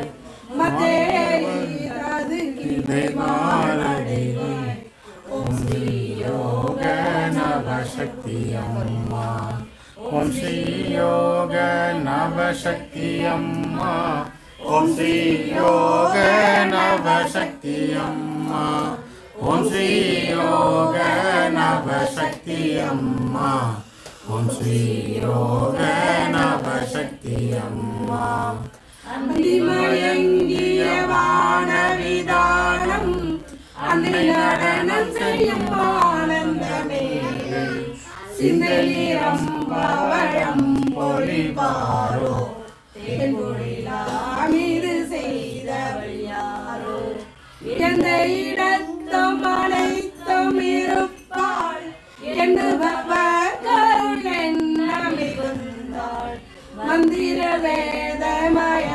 ஓம் ஸ்ரீ யோக நவசக்தி அம்மா ஓம் ஸ்ரீ யோக நவசக்தி அம்மா ஓம் ஸ்ரீ யோக நவசக்தி அம்மா ஓம் ஸ்ரீ யோக நவசக்தி அம்மா ஓம் ஸ்ரீ யோக நவசக்தி அம்மா அந்திமயங்கிய வானவிதானம் அன்னை நடனம் செய்யும் ஆனந்தமே சிந்தலிரம் பவழம் பொழிவாரோ தேன்மொழிலாமிது செய்தவள் யாரோ எந்த இடத்தும் அனைத்தும் இருப்பாள் எண்ணுபவர் கருள் எண்ணமிருந்தாள் மந்திர வேதமய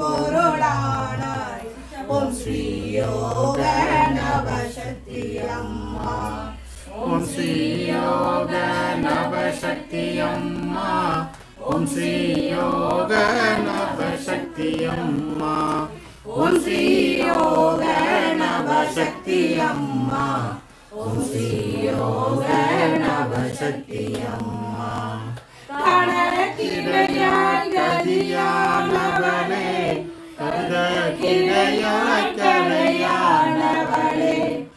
பொருளானாய் ஓம் ஸ்ரீ யோக நவசக்தி அம்மா ஓம் ஸ்ரீ யோக நவசக்தி அம்மா ஓம் ஸ்ரீ யோக நவசக்தி அம்மா ஓம் ஸ்ரீ யோக நவசக்தி அம்மா ஓம் ஸ்ரீ யோக நவசக்தி அம்மா கணக்கிடையாய் கதியானவளே கதக்கிடையாய் கலையானவளே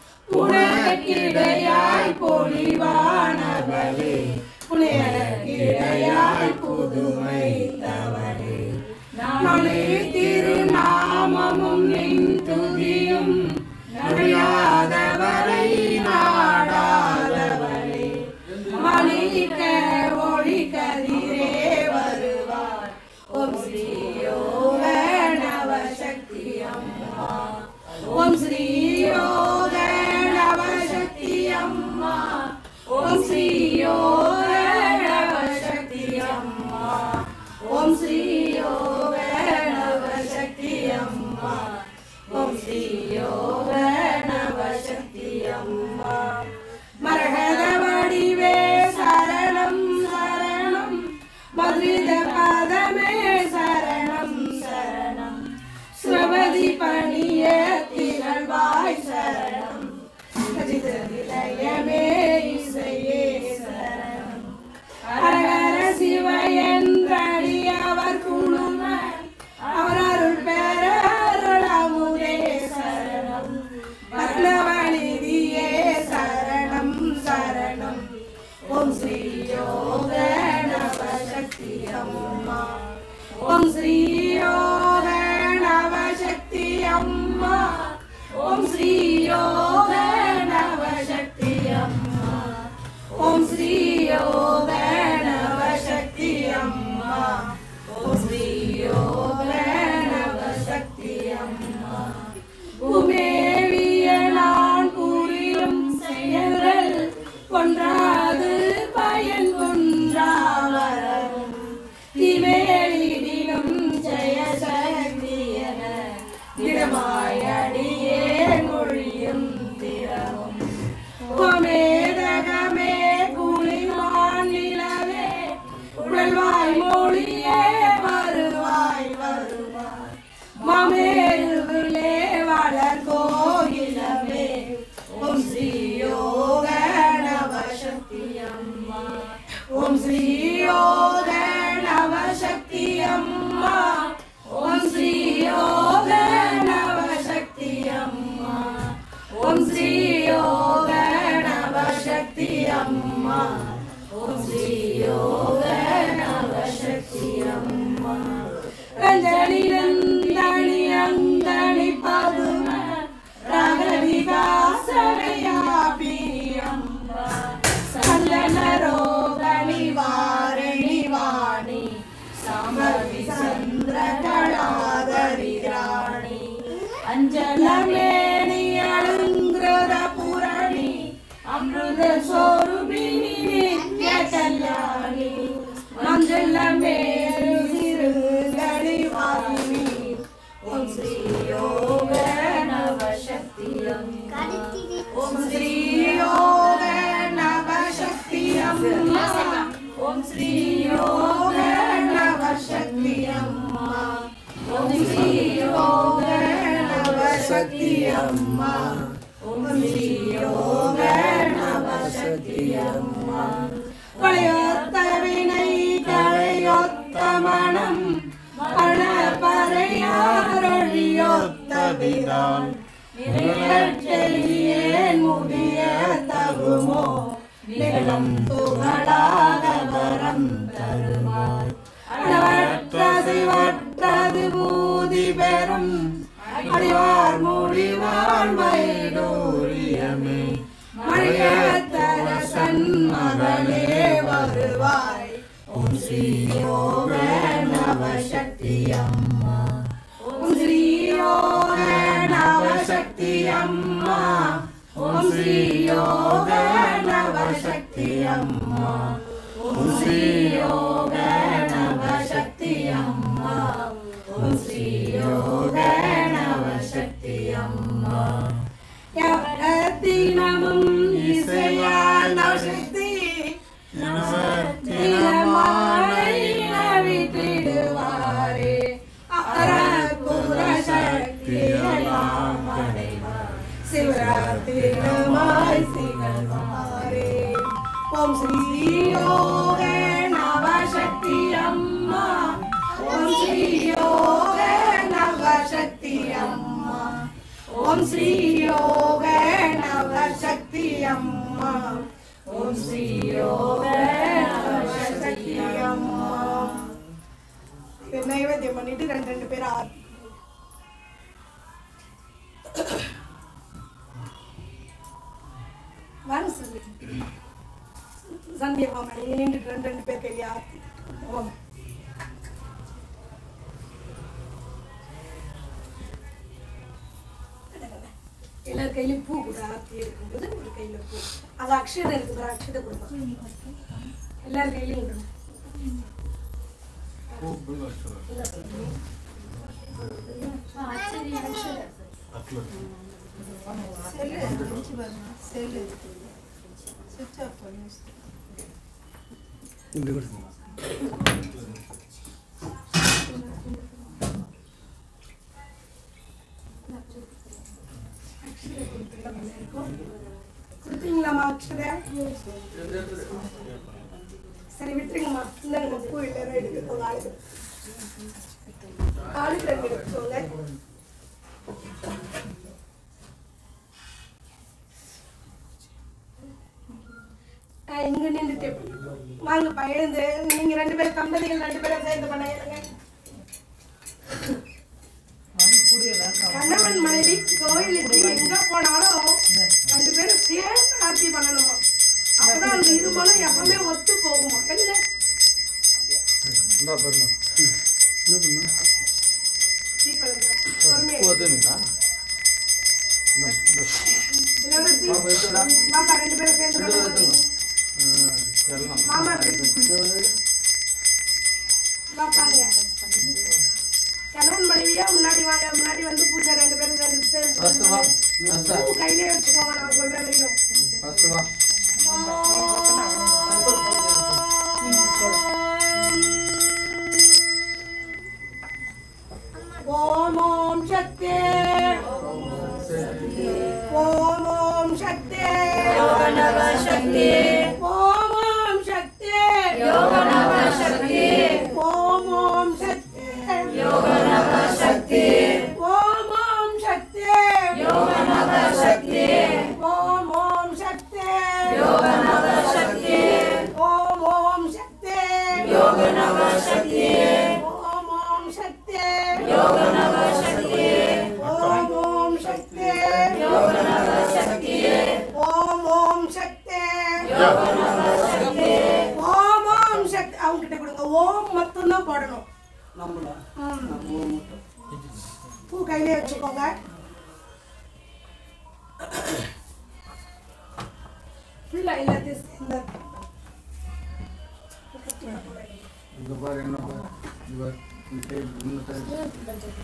உனக்கிடையாய் பொழிவானவளே புனையக்கிடையாய் புதுமை தவளே நாளே திருநாமமும் நின் துதியும் நுழையாதவரை நாடாதவரே மணிக்க ஒளி கதிரே வருவார் ஓம் ஸ்ரீ யோக நவசக்தி அம்மா ஓம் ஸ்ரீ யோக நவசக்தி அம்மா ஓம் ஸ்ரீ யோக நவசக்தி அம்மா ஓம் ஸ்ரீ யோக நவசக்தி அம்மா ஓம் ஸ்ரீ யோக நவசக்தி அம்மா மரகத வடிவே சரணம் சரணம் மதுரித பதமே சரணம் சரணம் சுரபதி பணிய திகழ்வாய் சரணம் கஜித நிலையமே இசையே சரணம் அரகர சிவ என்றடி அவர் குழும அவர் அருள் பெற அருளமுதே சரணம் பத்மவனிதியே சரணம் சரணம் ஓம் ஸ்ரீ யோக நவசக்தி அம்மா ஓம் ஸ்ரீ யோக நவசக்தி அம்மா ஓம் ஸ்ரீ யோக நவசக்தி அம்மா ஓம் ஸ்ரீ யோக நவசக்தி அம்மா ஓம் ஸ்ரீ யோக நவசக்தி அம்மா உமேவிய நான் கூறியும் செயல்கள் கொன்றாது பயன் கொன்றாவரவும் திவேலிடினும் ஜெய சக்தியன திடமாயடியே மொழியும் திறவும் உமேதகமே குளிர்வான் நிலவே உடல்வாய் மொழியே வருவாய் வருவாய் மமேருவிலே வளர் கோயிலவே ஓம் ஸ்ரீ யோக நவசக்தி அம்மா ஓம் ஸ்ரீ யோக நவசக்தி அம்மா ஓம் ஸ்ரீ யோக நவசக்தி அம்மா ஓம் ஸ்ரீ யோக நவசக்தி அம்மா ஓம் ஸ்ரீ யோக நவசக்தி அம்மா ரஞ்சனி நந்தனி அந்தனி பதும ராகவிகாசனையாபி அம்மா சந்தன ரோகணி வாரணி வாணி சாம்பவி சந்திர கலாதரி ராணி அஞ்சலமேணி அழுங்கிருத புரணி அமிர்த சோருபினி நித்ய கல்யாணி மஞ்சள மேரு சிறுகடி வாணி ஓம் ஸ்ரீ யோக நவசக்தி அம்மா ஓம் ஸ்ரீ யோக நவசக்தி அம்மா ஓம் ஸ்ரீ யோக நவசக்தி அம்மா ஓம் ஸ்ரீ யோக நவசக்தி அம்மா ஓம் ஸ்ரீ யோக நவசக்தி அம்மா கொலையொத்த வினை களையொத்த மனம் பணப்பறையாரொழியொத்த விதான் நிழற்செழியேன் முடிய தகுமோ நிலம் துகளாக வரம் தருவார் அளவற்ற சிவற்ற பெற்றது பூதி பெறும் அடிவார் முடிவார் வைடூரியமே மணியத்தரசன் மகனே வருவாய் ஓம் ஸ்ரீ யோக நவசக்தி அம்மா ஓம் ஸ்ரீ யோக நவசக்தி அம்மா ஓம் ஸ்ரீ யோக நவசக்தி அம்மா ஓம் ஸ்ரீ யோக நவசக்தி அம்மா ஓம் ஸ்ரீ யோக நவசக்தி அம்மா தினமும் இசையால் நவசக்தி தினமாலை நவித்திடுவாரே அறப்புற சக்தியெல்லாம் அடைவார் சிவராத்திரமாய் சிவல்வாரே ஓம் ஸ்ரீ யோக நவசக்தி அம்மா ஓம் ஸ்ரீ யோக நவசக்தி அம்மா ஓம் ஸ்ரீ யோக நவசக்தி அம்மா ஓம் ஸ்ரீ யோக நவசக்தி அம்மா இது நைவேத்தியம் பண்ணிட்டு ரெண்டு ரெண்டு பேர் ஆறு வாங்க சொல்லி சந்தியா மாமா நீங்க நின்றுட்டு ரெண்டு ரெண்டு பேர் கையில ஆர்த்தி வாங்க எல்லார் கையிலும் பூ கூட ஆர்த்தி இருக்கும்போது ஒரு கையில பூ அது அக்ஷதை இருக்கு பாரு, அக்ஷதை கொடுப்போம் எல்லார் கையிலும் விடணும் கொடுத்தீங்களாம்மா அக்ஷதை சரி விட்டுருங்கம்மா இந்தாங்க பூ இல்லை எடுக்க போங்க ஆளுக்கு ஆளுக்கு ரெண்டு எடுத்துக்கோங்க ஆ, இங்க நின்றுட்டு வாங்க எழுந்து நீங்க ரெண்டு பேரும் தம்பதிகள் ரெண்டு பேரும் சேர்ந்து பண்ண இருங்க கணவன் மனைவி கோயிலுக்கு எங்க போனாலும் ரெண்டு பேரும் சேர்ந்து ஆர்த்தி பண்ணணுமா அப்பதான் அந்த இருமலும் எப்பவுமே ஒத்து போகுமா எழுங்க இந்தா பெருமா சீக்கிரம் இந்தா. பொறுமையா பூ வச்சுருந்தீங்களா இளவரசி பாப்பா ரெண்டு பேரும் சேர்ந்து பண்ணுங்க. மாமா பாப்பாங்க கணவன் மனைவியா முன்னாடி வாங்க முன்னாடி வந்து பூஜை ரெண்டு பேரும் ரெண்டு சேர்ந்து ஃபஸ்ட்டு வா ஃபஸ்ட்டா பூ கையிலே வச்சுக்கோங்க நான் சொல்ற வரையும் ஃபஸ்ட்டு வா ஓம் ஓம் சக்தி ஓம் ஓம் சக்தி யோகநவ சக்தி ஓம் ஓம் சக்தி யோகநவ சக்தி ஓம் ஓம் சக்தி யோகநவ சக்தி ஓம் ஓம் சக்தி யோகநவ சக்தி ஓம் ஓம் சக்தி யோகநவ சக்தி ஓம் ஓம் சக்தி யோகநவ சக்தி ஓம் ஓம் சக்தி யோகநவ சக்தி ஓம் ஓம் சக்தி யோகநவ சக்தி ஓம் ஓம் சக்தி யோகநவ சக்தி ஓம் ஓம் சக்தி அவங்க கிட்ட கொடுங்க ஓம் மட்டும் தான் போடணும் ம். பூ கையிலே வச்சுக்கோங்க ஃபுல்லா எல்லாத்தையும் சேர்ந்து இங்க பாரு என்ன பாரு இங்க பாரு இந்த side, இந்த side.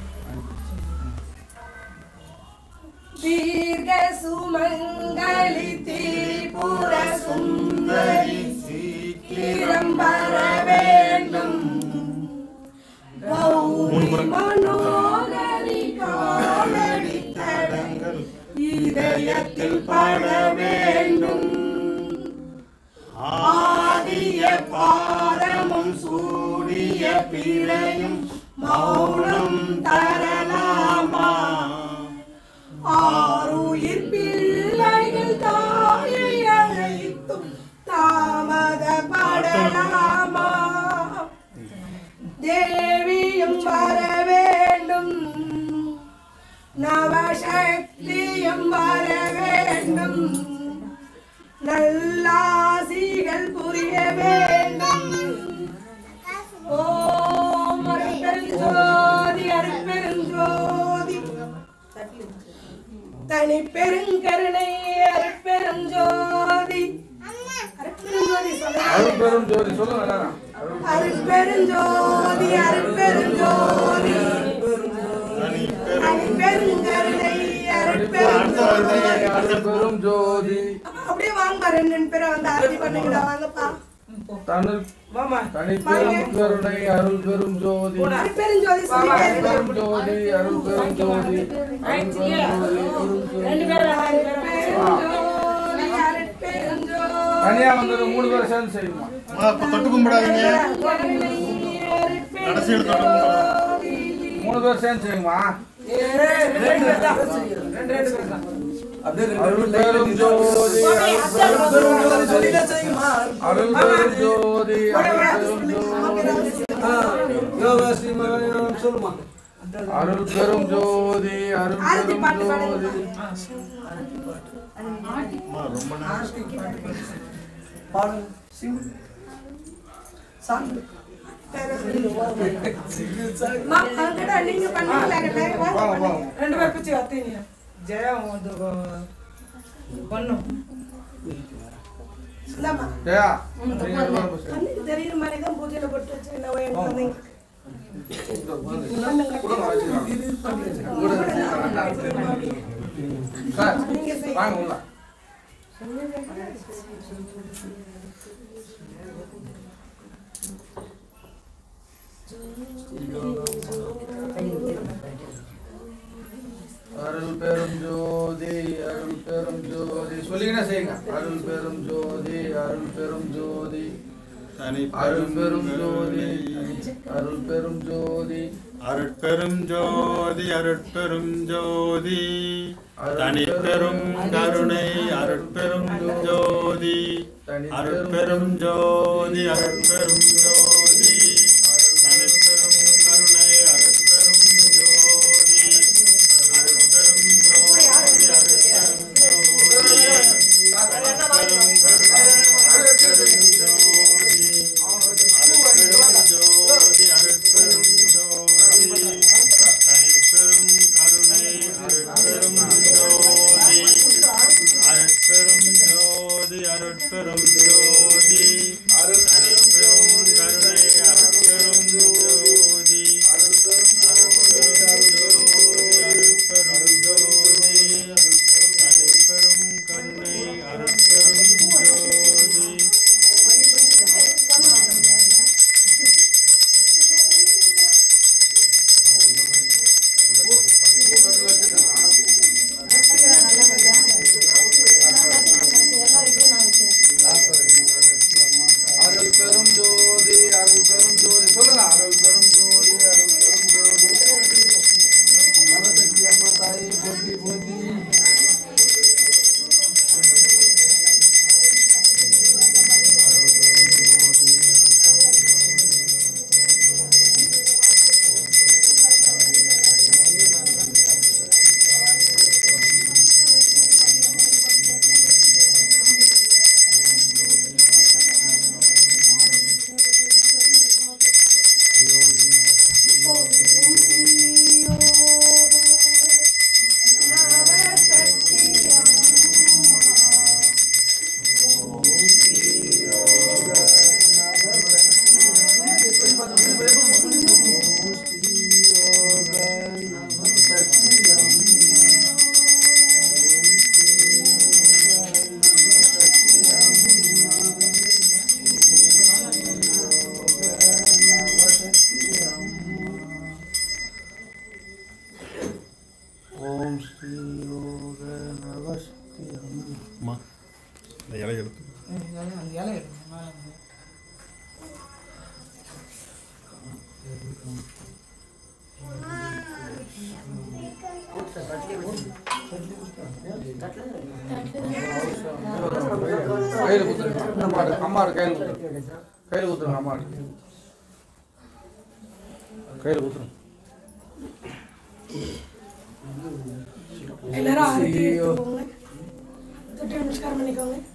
தீர்க்க சுமங்கலி திரிபுர சுந்தரி சீக்கிரம் வர வேண்டும் கௌரி மனோகரி காலடி தடங்கள் இதயத்தில் பட வேண்டும் ஆடிய பாரமும் சூடிய பிறையும் மௌனம் தரலாமா ஆறுயிர் பிள்ளைகள் தாயை அழைத்தும் தாமதப்படலாமா தேவியும் வர சக்தியும் வர வேண்டும் நல்லாசிகள் புரிய வேண்டும் ஓம் அருட்பெருஞ்சோதி அருட்பெருஞ்சோதி தனி பெருங்கருணை அருட்பெருஞ்சோதி அருட்பெருஞ்சோதி சொல்லுங்க அருள் பெரும் ஜோதி சொல்லுங்க எல்லாரும். அருட்பெருஞ்சோதி அருட்பெருஞ்சோதி தனி பெருங்கருணை அருட்பெருஞ்சோதி அருள் பெரும் ஜோதி அப்படியே வாங்க ரெண்டு ரெண்டு பேரும் வந்து ஆரத்தி பண்ணுங்கடா வாங்கப்பா தனி வாமா தனி பெரும் கருணை அருள் பெரும் ஜோதி அருட்பெருஞ்சோதி அருள் சொல்லிட்டே பெரும் ஜோதி அருள் பெரும் ஜோதி அருள் பெரும் ஜோதி அருள் பெரும் ரெண்டு பேரும் ரெண்டு பேரும் அருட்பெருஞ்சோதி அருட்பெருஞ்சோதி தனியா வந்து மூணு பேர் சேர்ந்து செய்யுமா தொட்டு கும்பிடாதீங்க கடைசியில் தொட்டு கும்பிடாதீங்க மூணு பேர் சேர்ந்து செய்யுமா ரெண்டு பேர் தான் ரெண்டு ரெண்டு பேர் தான் அருள் பெரும் ஜோதி அருள் பெரும் ஜோதி அருள் பெரும் ஜோதி அருள் பெரும் ஜோதி சொல்லுமா அருள் பெரும் ஜோதி அருள் ஆரத்தி பெரும் பாட்டு ஜோதி அம்மா, ரொம்ப நேரம் பாடுங்க சிங்கு சாங் மா, அங்கடா நீங்க பண்ணீங்களா வாங்க வாங்க பண்ணுங்க. வாங்க ரெண்டு பேர் பிச்சு அத்தீங்க ஜெயா வந்து பண்ணும் இந்தாம்மா. ஜெயா நீங்க ரெண்டு பேரும் போய் செய்யுங்க. கண்ணுக்கு தெரியுற மாதிரி தான் பூஜையில போட்டு வச்சு என்ன வயல் குழந்தைங்க. கொடுங்க, வச்சுக்கலாம். சார் நீங்க செய்யுங்க. வாங்க உள்ள அருள் பெரும் ஜோதி அருள் பெரும் ஜோதி சொல்லிக்கிட்டே செய்யுங்க அருள் பெரும் ஜோதி அருள் பெரும் ஜோதி தனி அருள் பெரும் ஜோதி அருள் பெரும் ஜோதி அருட்பெரும் ஜோதி அருட்பெரும் ஜோதி தனி பெரும் கருணை அருட்பெரும் ஜோதி அருட்பெரும் ஜோதி அருட்பெரும் ஜோதி தனி பெரும் கருணை அருட்பெரும் ஜோதி அருட்பெரும் ஜோதி அருட்பெரும் ஜோதி அருட்பெரும் கருணை அருட்பெரும் ஜோதி அருட்பெரும் ஜோதி அருட்பெரும் ஜோதி தனிப்பெரும் கருணை அருட்பெரும் ஜோதி அருட்பெரும் ஜோதி அருட்பெரும் ஜோதி தனிப்பெரும் கருணை அருட்பெரும் ஜோதி அருட்பெரும் ஜோதி அருட்பெரும் ஜோதி தனிப்பெரும் கருணை அருட்பெரும் ஜோதி அருள் பெரும் ஜோதி அருள் பெரும் ஜோதி சொல்லுங்க அருள் பெரும் ஜோதி அருள் பெரும் ஜோதி நவசக்தி அம்மா தாய் போட்டி போட்டி ஓம் ஸ்ரீ யோக நவசக்தி அம்மா இந்த இலை எடுத்து அந்த இலை எடுங்க மேலே இருந்து. கையில் குத்துருங்க அம்மாடு அம்மாடு கையில் குத்துருங்க கையில் குத்துருங்க அம்மாடு கையில் குத்துருங்க எல்லாரும் ஆரத்தி எடுத்துக்கோங்க தொட்டு நமஸ்காரம் பண்ணிக்கோங்க